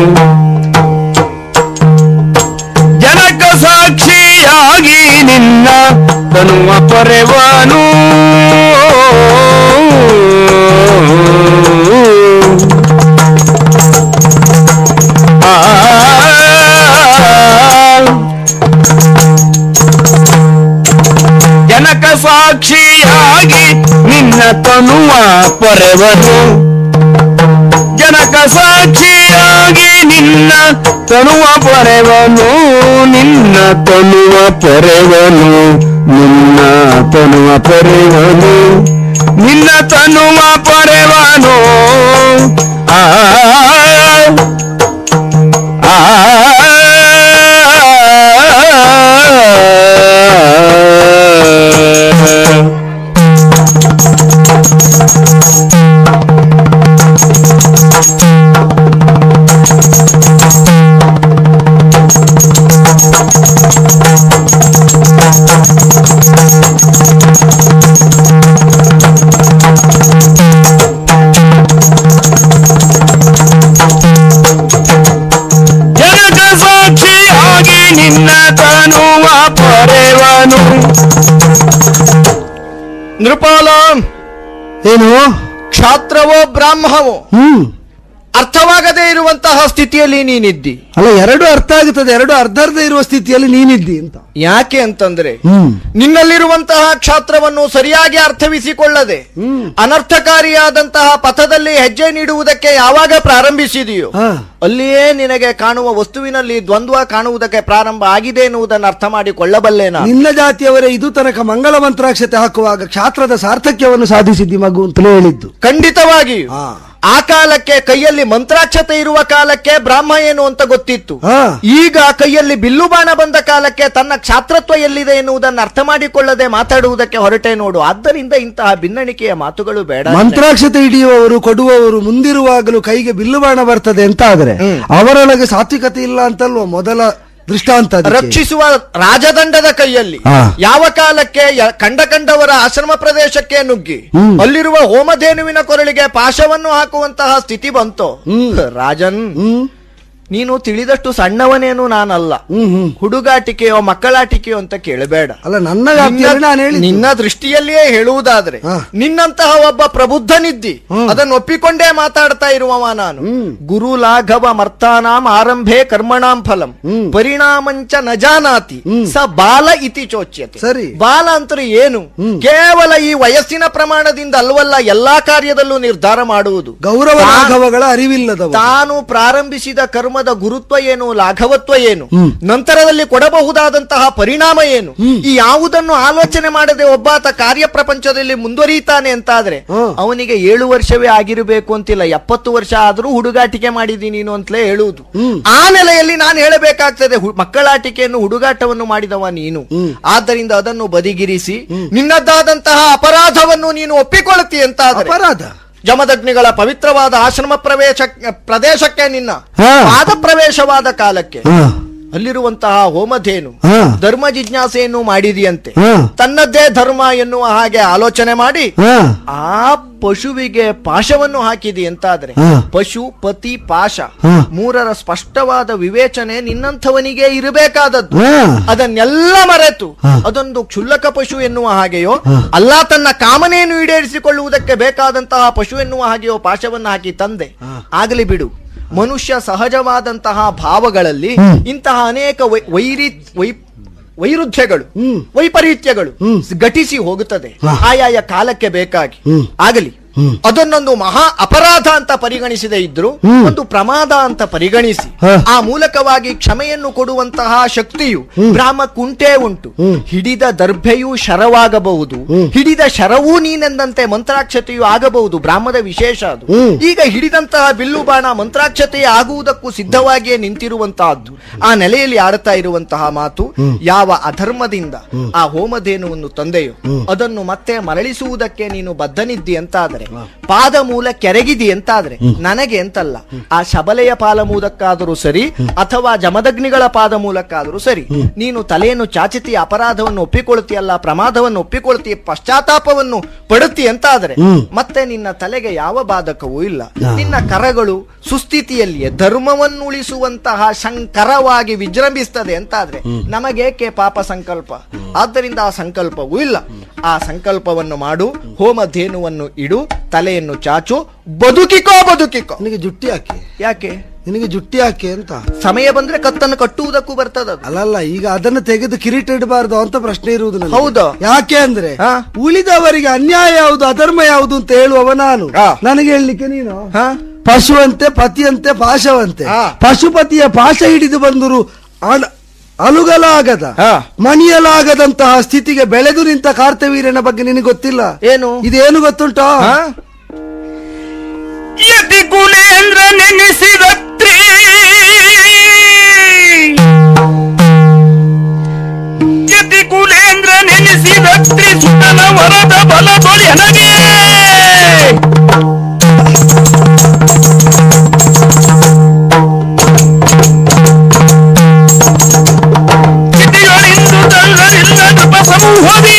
ಜನಕ ಸಾಕ್ಷಿಯಾಗಿ ನಿನ್ನ ತನುವ ಪೊರೆವನು ಆ ಜನಕ ಸಾಕ್ಷಿಯಾಗಿ ನಿನ್ನ ತನುವ ಪೊರೆವನು ಜನಕ ಸಾಕ್ಷಿಯಾಗಿ ನಿನ್ನ ತನುವ ಪೊರೆವನು ನಿನ್ನ ತನುವ ಪೊರೆವನು ನಿನ್ನ ತನುವ ಪೊರೆವನು ನಿನ್ನ ತನುವ ಪೊರೆವನು ಆ ಆ ಜನಕ ಸಾಕ್ಷಿಯಾಗಿ ನಿನ್ನ ತನುವ ಪೊರೆವನು ನೃಪಾಲ ಏನು ಕ್ಷಾತ್ರವೋ ಬ್ರಾಹ್ಮವೋ ಹ್ಮ್ ಅರ್ಥವಾಗದೇ ಇರುವಂತಹ ಸ್ಥಿತಿಯಲ್ಲಿ ನೀನಿದ್ದಿ ಅಲ್ಲ ಎರಡು ಅರ್ಥ ಆಗುತ್ತದೆ ಎರಡು ಅರ್ಧರ್ಧ ಇರುವ ಸ್ಥಿತಿಯಲ್ಲಿ ನೀನಿದ್ದಿ ಅಂತ ಯಾಕೆ ಅಂತಂದ್ರೆ ಹ್ಮ್ ನಿನ್ನಲ್ಲಿರುವಂತಹ ಕ್ಷಾತ್ರವನ್ನು ಸರಿಯಾಗಿ ಅರ್ಥವಿಸಿಕೊಳ್ಳದೆ ಹ್ಮ್. ಅನರ್ಥಕಾರಿಯಾದಂತಹ ಪಥದಲ್ಲಿ ಹೆಜ್ಜೆ ನೀಡುವುದಕ್ಕೆ ಯಾವಾಗ ಪ್ರಾರಂಭಿಸಿದೆಯೋ ಹಾ. ಅಲ್ಲಿಯೇ ನಿನಗೆ ಕಾಣುವ ವಸ್ತುವಿನಲ್ಲಿ ದ್ವಂದ್ವ ಕಾಣುವುದಕ್ಕೆ ಪ್ರಾರಂಭ ಆಗಿದೆ ಎನ್ನುವುದನ್ನು ಅರ್ಥ ಮಾಡಿಕೊಳ್ಳಬಲ್ಲೆ ನಾನು ನಿನ್ನ ಜಾತಿಯವರೇ ಇದು ತನಕ ಮಂಗಳ ಮಂತ್ರಾಕ್ಷತೆ ಹಾಕುವಾಗ ಕ್ಷಾತ್ರದ ಸಾರ್ಥಕ್ಯವನ್ನು ಸಾಧಿಸಿದ್ದಿ ಮಗು ಅಂತಲೇ ಹೇಳಿದ್ದು ಖಂಡಿತವಾಗಿಯೂ ಹಾ. ಆ ಕಾಲಕ್ಕೆ ಕೈಯಲ್ಲಿ ಮಂತ್ರಾಕ್ಷತೆ ಇರುವ ಕಾಲಕ್ಕೆ ಬ್ರಾಹ್ಮ ಏನು ಅಂತ ಗೊತ್ತಿತ್ತು ಹಾ. ಈಗ ಕೈಯಲ್ಲಿ ಬಿಲ್ಲು ಬಾಣ ಬಂದ ಕಾಲಕ್ಕೆ ತನ್ನ ಕ್ಷಾತ್ರತ್ವ ಎಲ್ಲಿದೆ ಎನ್ನುವುದನ್ನು ಅರ್ಥ ಮಾಡಿಕೊಳ್ಳದೆ ಮಾತಾಡುವುದಕ್ಕೆ ಹೊರಟೆ ನೋಡು ಆದ್ದರಿಂದ ಇಂತಹ ಭಿನ್ನಣಿಕೆಯ ಮಾತುಗಳು ಬೇಡ ಮಂತ್ರಾಕ್ಷತೆ ಹಿಡಿಯುವವರು ಕೊಡುವವರು ಮುಂದಿರುವಾಗಲೂ ಕೈಗೆ ಬಿಲ್ಲು ಬಾಣ ಬರ್ತದೆ ಅಂತ ಆದ್ರೆ ಅವರೊಳಗೆ ಸಾತ್ವಿಕತೆ ಇಲ್ಲ ಅಂತಲ್ವ ಮೊದಲ ದೃಷ್ಟಾಂತ ಅದಕ್ಕೆ. ರಕ್ಷಿಸುವ ರಾಜದಂಡದ ಕೈಯಲ್ಲಿ ಹಾ. ಯಾವ ಕಾಲಕ್ಕೆ ಯ- ಕಂಡ ಕಂಡವರ ಆಶ್ರಮ ಪ್ರದೇಶಕ್ಕೆ ನುಗ್ಗಿ ಹ್ಮ್. ಅಲ್ಲಿರುವ ಹೋಮಧೇನುವಿನ ಕೊರಳಿಗೆ ಪಾಶವನ್ನು ಹಾಕುವಂತಹ ಸ್ಥಿತಿ ಬಂತು ಹ್ಮ್. ರಾಜನ್ ಹ್ಮ್ ನೀನು ತಿಳಿದಷ್ಟು ಸಣ್ಣವನೇನು ನಾನಲ್ಲ ಹ್ಮ್ ಹ್ಮ್ ಹುಡುಗಾಟಿಕೆಯೋ ಮಕ್ಕಳಾಟಿಕೆಯೋ ಅಂತ ಕೇಳಬೇಡ ಅಲ್ಲ ನನ್ನ ವ್ಯಾಪ್ತಿಯಲ್ಲಿ ನಾನು ನಿನ್ನ- ಹೇಳಿ ನಿನ್ನ ದೃಷ್ಟಿಯಲ್ಲಿಯೇ ಹೇಳುವುದಾದ್ರೆ ಹಾ. ನಿನ್ನಂತಹ ಒಬ್ಬ ಪ್ರಬುದ್ಧನಿದ್ದಿ ಹ್ಮ್. ಅದನ್ನು ಒಪ್ಪಿಕೊಂಡೇ ಮಾತಾಡ್ತಾ ಇರುವವ ನಾನು ಹ್ಮ್. ಗುರು ಲಾಘವ ಮರ್ತಾನಾಂ ಆರಂಭೆ ಕರ್ಮಣಾಂ ಫಲಂ ಹ್ಮ್. ಪರಿಣಾಮಂಚ ನ ಜಾನಾತಿ ಹ್ಮ್. ಸ ಬಾಲ ಇತಿ ಚೋಚ್ಯತೆ ಸರಿ. ಬಾಲ ಅಂತರೂ ಏನು ಹ್ಮ್. ಕೇವಲ ಈ ವಯಸ್ಸಿನ ಪ್ರಮಾಣದಿಂದ ಅಲ್ವಲ್ಲ ಎಲ್ಲಾ ಕಾರ್ಯದಲ್ಲೂ ನಿರ್ಧಾರ ಮಾಡುವುದು ಗೌರವ ತಾ- ರಾಘವಗಳ ಅರಿವಿಲ್ಲದವ ತಾನು ಪ್ರಾರಂಭಿಸಿದ ಕರ್ಮದ ಗುರುತ್ವ ಏನು ಲಾಘವತ್ವ ಏನು ಹ್ಮ್. ನಂತರದಲ್ಲಿ ಕೊಡಬಹುದಾದಂತಹ ಪರಿಣಾಮ ಏನು ಹ್ಮ್. ಈ ಯಾವುದನ್ನು ಆಲೋಚನೆ ಮಾಡದೆ ಒಬ್ಬಾತ ಕಾರ್ಯ ಪ್ರಪಂಚದಲ್ಲಿ ಮುಂದುವರಿತಾನೆ ಅಂತಾದ್ರೆ ಹ್ಮ್. ಅವನಿಗೆ ಏಳು ವರ್ಷವೇ ಆಗಿರಬೇಕು ಅಂತಿಲ್ಲ ಎಪ್ಪತ್ತು ವರ್ಷ ಆದ್ರೂ ಹುಡುಗಾಟಿಕೆ ಮಾಡಿದಿ ನೀನು ಅಂತಲೇ ಹೇಳುವುದು ಹ್ಮ್. ಆ ನೆಲೆಯಲ್ಲಿ ನಾನು ಹೇಳಬೇಕಾಗ್ತದೆ ಹು- ಮಕ್ಕಳಾಟಿಕೆಯನ್ನು ಹುಡುಗಾಟವನ್ನು ಮಾಡಿದವ ನೀನು ಹ್ಮ್. ಆದ್ದರಿಂದ ಅದನ್ನು ಬದಿಗಿರಿಸಿ ನಿನ್ನದ್ದಾದಂತಹ ಅಪರಾಧವನ್ನು ನೀನು ಒಪ್ಪಿಕೊಳ್ಳುತ್ತಿ ಅಂತಾದ್ರೆ ಅಪರಾಧ ಜಮದಗ್ನಿಗಳ ಪವಿತ್ರವಾದ ಆಶ್ರಮ ಪ್ರವೇಶ ಪ್ರದೇಶಕ್ಕೆ ನಿನ್ನ ಹಾ. ಪಾದ ಪ್ರವೇಶವಾದ ಕಾಲಕ್ಕೆ ಹಾ ಅಲ್ಲಿರುವಂತಹ ಹೋಮಧೇನು ಹಾ. ಧರ್ಮ ಜಿಜ್ಞಾಸೆಯನ್ನು ಮಾಡಿದೆಯಂತೆ ಹಾ. ತನ್ನದ್ದೇ ಧರ್ಮ ಎನ್ನುವ ಹಾಗೆ ಆಲೋಚನೆ ಮಾಡಿ ಹಾ ಆ ಪಶುವಿಗೆ ಪಾಶವನ್ನು ಹಾಕಿದಿ ಅಂತಾದ್ರೆ ಹಾ. ಪಶು ಪತಿ ಪಾಶ ಹಾ. ಮೂರರ ಸ್ಪಷ್ಟವಾದ ವಿವೇಚನೆ ನಿನ್ನಂಥವನಿಗೆ ಇರಬೇಕಾದದ್ದು ಹಾ ಅದನ್ನೆಲ್ಲ ಮರೆತು ಹಾ. ಅದೊಂದು ಕ್ಷುಲ್ಲಕ ಪಶು ಎನ್ನುವ ಹಾಗೆಯೋ ಹಾ. ಅಲ್ಲ ತನ್ನ ಕಾಮನೆಯನ್ನು ಈಡೇರಿಸಿಕೊಳ್ಳುವುದಕ್ಕೆ ಬೇಕಾದಂತಹ ಪಶು ಎನ್ನುವ ಹಾಗೆಯೋ ಪಾಶವನ್ನು ಹಾಕಿ ತಂದೆ ಹಾ. ಆಗಲಿ ಬಿಡು ಮನುಷ್ಯ ಸಹಜವಾದಂತಹ ಭಾವಗಳಲ್ಲಿ ಹ್ಮ್. ಇಂತಹ ಅನೇಕ ವೈ- ವೈರಿ ವೈ ವೈರುಧ್ಯಗಳು ಹ್ಮ್. ವೈಪರೀತ್ಯಗಳು ಹ್ಮ್. ಘಟಿಸಿ ಹೋಗುತ್ತದೆ ಹಾ. ಆಯಾಯ ಕಾಲಕ್ಕೆ ಬೇಕಾಗಿ ಹ್ಮ್. ಆಗಲಿ ಹ್ಮ್. ಅದನ್ನೊಂದು ಮಹಾ ಅಪರಾಧ ಅಂತ ಪರಿಗಣಿಸದೇ ಇದ್ರು ಹ್ಮ್. ಒಂದು ಪ್ರಮಾದ ಅಂತ ಪರಿಗಣಿಸಿ ಹ. ಆ ಮೂಲಕವಾಗಿ ಕ್ಷಮೆಯನ್ನು ಕೊಡುವಂತಹ ಶಕ್ತಿಯು ಬ್ರಾಹ್ಮ ಕುಂಟೇ ಉಂಟು ಹ್ಮ್. ಹಿಡಿದ ದರ್ಭೆಯೂ ಶರವಾಗಬಹುದು ಹ್ಮ್. ಹಿಡಿದ ಶರವೂ ನೀನೆಂದಂತೆ ಮಂತ್ರಾಕ್ಷತೆಯೂ ಆಗಬಹುದು ಬ್ರಾಹ್ಮದ ವಿಶೇಷ ಅದು ಹ್ಮ್. ಈಗ ಹಿಡಿದಂತಹ ಬಿಲ್ಲು ಬಾಣ ಮಂತ್ರಾಕ್ಷತೆಯೇ ಆಗುವುದಕ್ಕೂ ಸಿದ್ಧವಾಗಿಯೇ ನಿಂತಿರುವಂತಹದ್ದು ಆ ನೆಲೆಯಲ್ಲಿ ಆಡುತ್ತಾ ಇರುವಂತಹ ಮಾತು ಯಾವ ಅಧರ್ಮದಿಂದ ಆ ಹೋಮಧೇನುವನ್ನು ತಂದೆಯೋ ಅದನ್ನು ಮತ್ತೆ ಮರಳಿಸುವುದಕ್ಕೆ ನೀನು ಬದ್ಧನಿದ್ದಿ ಅಂತಾದರೆ ಪಾದ ಮೂಲ ಕೆರಗಿದಿ ಅಂತಾದ್ರೆ ನನಗೆ ಅಂತಲ್ಲ ಆ ಶಬಲೆಯ ಪಾಲ ಮೂಲಕ್ಕಾದರೂ ಸರಿ ಅಥವಾ ಜಮದಗ್ನಿಗಳ ಪಾದ ಮೂಲಕ್ಕಾದರೂ ಸರಿ ನೀನು ತಲೆಯನ್ನು ಚಾಚಿತಿ ಅಪರಾಧವನ್ನು ಒಪ್ಪಿಕೊಳ್ತೀಯಲ್ಲ ಪ್ರಮಾದವನ್ನು ಒಪ್ಪಿಕೊಳ್ತೀಯ ಪಶ್ಚಾತ್ತಾಪವನ್ನು ಪಡುತ್ತಿ ಅಂತಾದರೆ ಮತ್ತೆ ನಿನ್ನ ತಲೆಗೆ ಯಾವ ಬಾಧಕವೂ ಇಲ್ಲ ನಿನ್ನ ಕರಗಳು ಸುಸ್ಥಿತಿಯಲ್ಲಿಯೇ ಧರ್ಮವನ್ನು ಉಳಿಸುವಂತಹ ಶಂಕರವಾಗಿ ವಿಜೃಂಭಿಸ್ತದೆ ಅಂತಾದ್ರೆ ನಮಗೇಕೆ ಪಾಪ ಸಂಕಲ್ಪ ಆದ್ದರಿಂದ ಆ ಸಂಕಲ್ಪವೂ ಇಲ್ಲ ಆ ಸಂಕಲ್ಪವನ್ನು ಮಾಡು ಹೋಮಧೇನುವನ್ನು ಇಡು ತಲೆಯನ್ನು ಚಾಚು ಬದುಕಿಕೋ ಬದುಕಿಕೋ ನಿನಗೆ ಜುಟ್ಟಿ ಹಾಕಿ ಯಾಕೆ ನಿನಗೆ ಜುಟ್ಟಿ ಹಾಕಿ ಅಂತ ಸಮಯ ಬಂದ್ರೆ ಕತ್ತನ್ನು ಕಟ್ಟುವುದಕ್ಕೂ ಬರ್ತದದು ಅಲ್ಲಲ್ಲ ಈಗ ಅದನ್ನು ತೆಗೆದು ಕಿರೀಟ ಇಡಬಾರ್ದು ಅಂತ ಪ್ರಶ್ನೆ ಇರುವುದು ನನಗೆ. ಹೌದು. ಯಾಕೆ ಅಂದ್ರೆ ಹಾ. ಉಳಿದವರಿಗೆ ಅನ್ಯಾಯ ಯಾವುದು ಅಧರ್ಮ ಯಾವುದು ಅಂತ ಹೇಳುವವ ನಾನು ಹಾ. ನನಗೆ ಹೇಳಲಿಕ್ಕೆ ನೀನು ಹಾ? ಪಶುವಂತೆ ಪತಿಯಂತೆ ಪಾಶವಂತೆ ಹಾ. ಪಶುಪತಿಯ ಪಾಶ ಹಿಡಿದು ಬಂದರು ಅಣ- ಅಲುಗಲಾಗದ ಹಾ. ಮಣಿಯಲಾಗದಂತಹ ಸ್ಥಿತಿಗೆ ಬೆಳೆದು ನಿಂತ ಕಾರ್ತವೀರ್ಯನ ಬಗ್ಗೆ ನಿನಗೆ ಗೊತ್ತಿಲ್ಲ ಏನು ಇದೇನು ಗೊತ್ತುಂಟೋ ಹಾ? ಯತಿ ಕುಲೇಂದ್ರ ನೆನೆಸಿದತ್ರಿ ಯತಿ ಕುಲೇಂದ್ರ ನೆನೆಸಿದತ್ರಿ ಸುತನ ವರದ ಬಲ ನನಗೆ ಸ್ಥಿತಿಗಳಿಂದು ತಲ್ಲರಿಲ್ಲ ನೃಪ ಸಮೂಹವೀ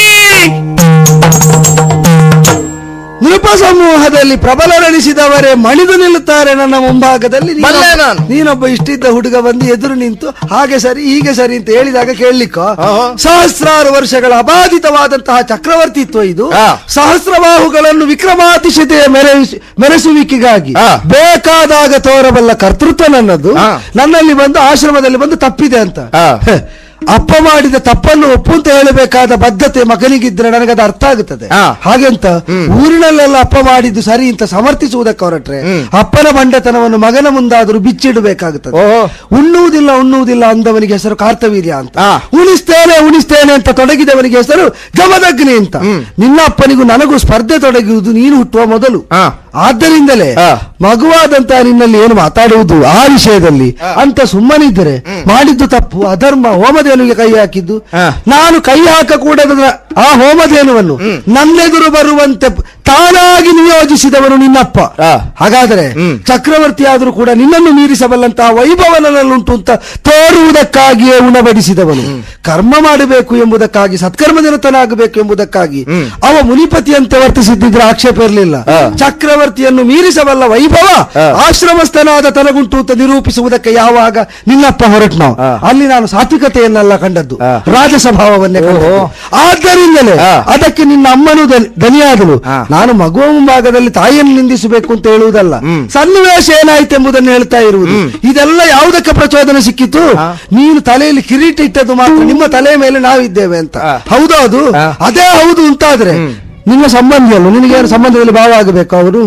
ನೃಪ ಸಮೂಹದಲ್ಲಿ ಪ್ರಬಲರೆನಿಸಿದವರೇ ಮಣಿದು ನಿಲ್ಲುತ್ತಾರೆ ನನ್ನ ಮುಂಭಾಗದಲ್ಲಿ ನೀನೊಬ್ಬ- ಬಲ್ಲೆ ನಾನು. ನೀನೊಬ್ಬ ಇಷ್ಟಿದ್ದ ಹುಡುಗ ಬಂದು ಎದುರು ನಿಂತು ಹಾಗೆ ಸರಿ ಹೀಗೆ ಸರಿ ಅಂತ ಹೇಳಿದಾಗ ಕೇಳಲಿಕ್ಕೋ ಆಹಾ. ಸಹಸ್ರಾರು ವರ್ಷಗಳ ಅಬಾಧಿತವಾದಂತಹ ಚಕ್ರವರ್ತಿತ್ವ ಇದು ಆ. ಸಹಸ್ರಬಾಹುಗಳನ್ನು ವಿಕ್ರಮಾತಿಶತೆಯ ಮೆರೆಸಿ ಮೆರೆಸುವಿಕೆಗಾಗಿ ಆ. ಬೇಕಾದಾಗ ತೋರಬಲ್ಲ ಕರ್ತೃತ್ವ ನನ್ನದು ಆ. ನನ್ನಲ್ಲಿ ಬಂದು ಆಶ್ರಮದಲ್ಲಿ ಬಂದು ತಪ್ಪಿದೆ ಅಂತ ಆ. ಹೆ, ಅಪ್ಪ ಮಾಡಿದ ತಪ್ಪನ್ನು ಒಪ್ಪು ಅಂತ ಹೇಳಬೇಕಾದ ಬದ್ಧತೆ ಮಗನಿಗಿದ್ರೆ ನನಗದು ಅರ್ಥ ಆಗುತ್ತದೆ ಆ. ಹಾಗೆಂತ ಊರಿನಲ್ಲೆಲ್ಲ ಅಪ್ಪ ಮಾಡಿದ್ದು ಸರಿ ಅಂತ ಸಮರ್ಥಿಸುವುದಕ್ಕೆ ಹೊರಟ್ರೆ ಅಪ್ಪನ ಬಂಡತನವನ್ನು ಮಗನ ಮುಂದಾದರೂ ಬಿಚ್ಚಿಡಬೇಕಾಗುತ್ತದೆ ಓಹೋ. ಉಣ್ಣುವುದಿಲ್ಲ ಉಣ್ಣುವುದಿಲ್ಲ ಅಂದವನಿಗೆ ಹೆಸರು ಕಾರ್ತವೀರ್ಯ ಅಂತ ಆ. ಉಣಿಸ್ತೇನೆ ಉಣಿಸ್ತೇನೆ ಅಂತ ತೊಡಗಿದವನಿಗೆ ಹೆಸರು ಜಮದಗ್ನಿ ಅಂತ ನಿನ್ನ ಅಪ್ಪನಿಗೂ ನನಗೂ ಸ್ಪರ್ಧೆ ತೊಡಗುವುದು ನೀನು ಹುಟ್ಟುವ ಮೊದಲು ಆ. ಆದ್ದರಿಂದಲೇ ಆ. ಮಗುವಾದಂತಹ ನಿನ್ನಲ್ಲಿ ಏನು ಮಾತಾಡುವುದು ಆ ವಿಷಯದಲ್ಲಿ ಅಂತ ಸುಮ್ಮನಿದ್ದರೆ ಮಾಡಿದ್ದು ತಪ್ಪು ಅಧರ್ಮ ಹೋಮಧೇನುಗೆ ಕೈ ಹಾಕಿದ್ದು ಆ. ನಾನು ಕೈ ಹಾಕಕೂಡದ ಆ ಹೋಮಧೇನುವನ್ನು ನನ್ನೆದುರು ಬರುವಂತೆ ಪ್- ತಾನಾಗಿ ನಿಯೋಜಿಸಿದವನು ನಿನ್ನಪ್ಪ ಆ. ಹಾಗಾದರೆ ಚಕ್ರವರ್ತಿ ಆದರೂ ಕೂಡ ನಿನ್ನನ್ನು ಮೀರಿಸಬಲ್ಲಂತಹ ವೈಭವ ನನ್ನಲ್ಲುಂಟು ಅಂತ ತೋರುವುದಕ್ಕಾಗಿಯೇ ಉಣಬಡಿಸಿದವನು ಕರ್ಮ ಮಾಡಬೇಕು ಎಂಬುದಕ್ಕಾಗಿ ಸತ್ಕರ್ಮ ನಿರತನಾಗಬೇಕು ಎಂಬುದಕ್ಕಾಗಿ ಅವ ಮುನಿಪತಿಯಂತೆ ವರ್ತಿಸಿದ್ದಿದ್ರೆ ಆಕ್ಷೇಪ ಇರಲಿಲ್ಲ ಚಕ್ರವರ್ತಿಯನ್ನು ಮೀರಿಸಬಲ್ಲ ವೈಭವ ಆಶ್ರಮಸ್ಥನಾದ ತನಗುಂಟು ಅಂತ ನಿರೂಪಿಸುವುದಕ್ಕೆ ಯಾವಾಗ ನಿನ್ನಪ್ಪ ಹೊರಟ್ನೋ ಅಲ್ಲಿ ನಾನು ಸಾತ್ವಿಕತೆಯನ್ನೆಲ್ಲ ಕಂಡದ್ದು ರಾಜಸಭಾವವನ್ನೇ ಕಂಡದ್ದು ಆದ್ದರಿಂದಲೇ ಅದಕ್ಕೆ ನಿನ್ನ ಅಮ್ಮನು ದನಿ- ದನಿಯಾದಳು ನಾನು ಮಗುವ ಮುಂಭಾಗದಲ್ಲಿ ತಾಯಿಯನ್ನು ನಿಂದಿಸಬೇಕು ಅಂತ ಹೇಳುವುದಲ್ಲ ಸನ್ನಿವೇಶ ಏನಾಯ್ತೆಂಬುದನ್ನು ಹೇಳ್ತಾ ಇರುವುದು ಇದೆಲ್ಲ ಯಾವುದಕ್ಕೆ ಪ್ರಚೋದನೆ ಸಿಕ್ಕಿತು ನೀನು ತಲೆಯಲ್ಲಿ ಕಿರೀಟ ಇಟ್ಟದ್ದು ಮಾತ್ರ ನಿಮ್ಮ ತಲೆಯ ಮೇಲೆ ನಾವಿದ್ದೇವೆ ಅಂತ ಹೌದು ಅದು ಅದೇ ಹೌದು ಅಂತಾದ್ರೆ ನಿಮ್ಮ ಸಂಬಂಧಿ ಅಲ್ಲ ನಿನಗೇನು ಸಂಬಂಧದಲ್ಲಿ ಭಾವ ಆಗಬೇಕು ಅವರು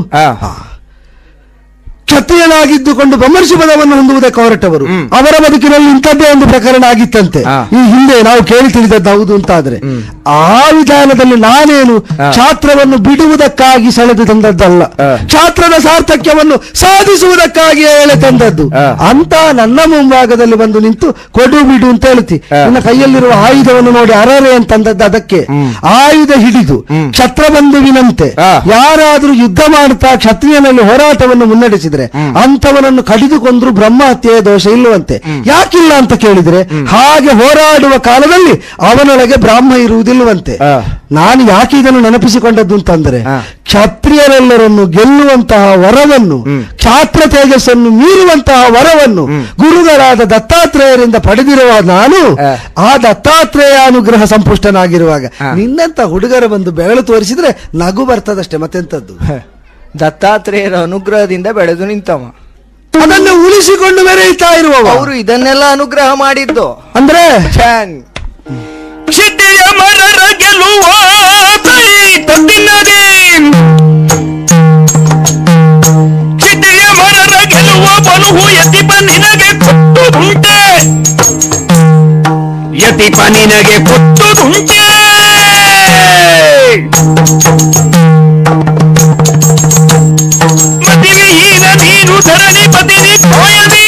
ಕ್ಷತ್ರಿಯನಾಗಿದ್ದುಕೊಂಡು ಬ್ರಹ್ಮರ್ಷಿ ಪದವನ್ನು ಹೊಂದುವುದಕ್ಕೆ ಹೊರಟವರು ಅವರ ಬದುಕಿನಲ್ಲಿ ಇಂಥದ್ದೇ ಒಂದು ಪ್ರಕರಣ ಆಗಿತ್ತಂತೆ ಈ ಹಿಂದೆ ನಾವು ಕೇಳಿ ತಿಳಿದದ್ದು ಹೌದು ಅಂತಾದ್ರೆ ಆ ವಿಧಾನದಲ್ಲಿ ನಾನೇನು ಛಾತ್ರವನ್ನು ಬಿಡುವುದಕ್ಕಾಗಿ ಸೆಳೆದು ತಂದದ್ದಲ್ಲ ಛಾತ್ರದ ಸಾರ್ಥಕ್ಯವನ್ನು ಸಾಧಿಸುವುದಕ್ಕಾಗಿ ಹೇಳಿ ತಂದದ್ದು ಅಂತ ನನ್ನ ಮುಂಭಾಗದಲ್ಲಿ ಬಂದು ನಿಂತು ಕೊಡು ಬಿಡು ಅಂತ ಹೇಳ್ತಿ ನನ್ನ ಕೈಯಲ್ಲಿರುವ ಆಯುಧವನ್ನು ನೋಡಿ ಅರರೆ ಅಂತಂದದ್ದು ಅದಕ್ಕೆ ಆಯುಧ ಹಿಡಿದು ಕ್ಷತ್ರಬಂಧುವಿನಂತೆ ಯಾರಾದರೂ ಯುದ್ಧ ಮಾಡುತ್ತಾ ಕ್ಷತ್ರಿಯನಲ್ಲಿ ಹೋರಾಟವನ್ನು ಮುನ್ನಡೆಸಿದ್ರೆ ಅಂತವನನ್ನು ಕಡಿದುಕೊಂಡ್ರು ಬ್ರಹ್ಮ ಹತ್ಯೆಯ ದೋಷ ಇಲ್ಲವಂತೆ ಯಾಕಿಲ್ಲ ಅಂತ ಕೇಳಿದ್ರೆ ಹಾಗೆ ಹೋರಾಡುವ ಕಾಲದಲ್ಲಿ ಅವನೊಳಗೆ ಬ್ರಾಹ್ಮ ಇರುವುದಿಲ್ಲವಂತೆ ನಾನು ಯಾಕೆ ಇದನ್ನು ನೆನಪಿಸಿಕೊಂಡದ್ದು ಅಂತಂದ್ರೆ ಕ್ಷತ್ರಿಯರೆಲ್ಲರನ್ನು ಗೆಲ್ಲುವಂತಹ ವರವನ್ನು ಕ್ಷಾತ್ರ ತೇಜಸ್ಸನ್ನು ಮೀರುವಂತಹ ವರವನ್ನು ಗುರುಗಳಾದ ದತ್ತಾತ್ರೇಯರಿಂದ ಪಡೆದಿರುವ ನಾನು ಆ ದತ್ತಾತ್ರೇಯ ಅನುಗ್ರಹ ಸಂಪುಷ್ಟನಾಗಿರುವಾಗ ನಿನ್ನಂತ ಹುಡುಗರ ಬಂದು ಬೆರಳು ತೋರಿಸಿದ್ರೆ ನಗು ಬರ್ತದಷ್ಟೇ ಮತ್ತೆಂತದ್ದು ದತ್ತಾತ್ರೇಯರ ಅನುಗ್ರಹದಿಂದ ಬೆಳೆದು ನಿಂತವ ಅದನ್ನು ಉಳಿಸಿಕೊಂಡು ಮೆರೆಯುತ್ತಾ ಇರುವವ ಅವರು ಇದನ್ನೆಲ್ಲ ಅನುಗ್ರಹ ಮಾಡಿದ್ದು ಅಂದ್ರೆ ಛಾನ್. ಕ್ಷಿತಿಯ ಮರರ ಗೆಲುವ ಕೈ ತತ್ತಿನದೇ ಕ್ಷಿತಿಯ ಮರರ ಗೆಲುವ ಬಲುಹು ಯತಿಪ ನಿನಗೆ ಕೊಟ್ಟುದುಂಟೆ ಯತಿಪ ನಿನಗೆ ಕೊಟ್ಟುದುಂಟೆ ಮತಿವಿಹೀನ ನೀನು ಧರಣಿ ಪತಿನಿ ಕೋಯಲಿ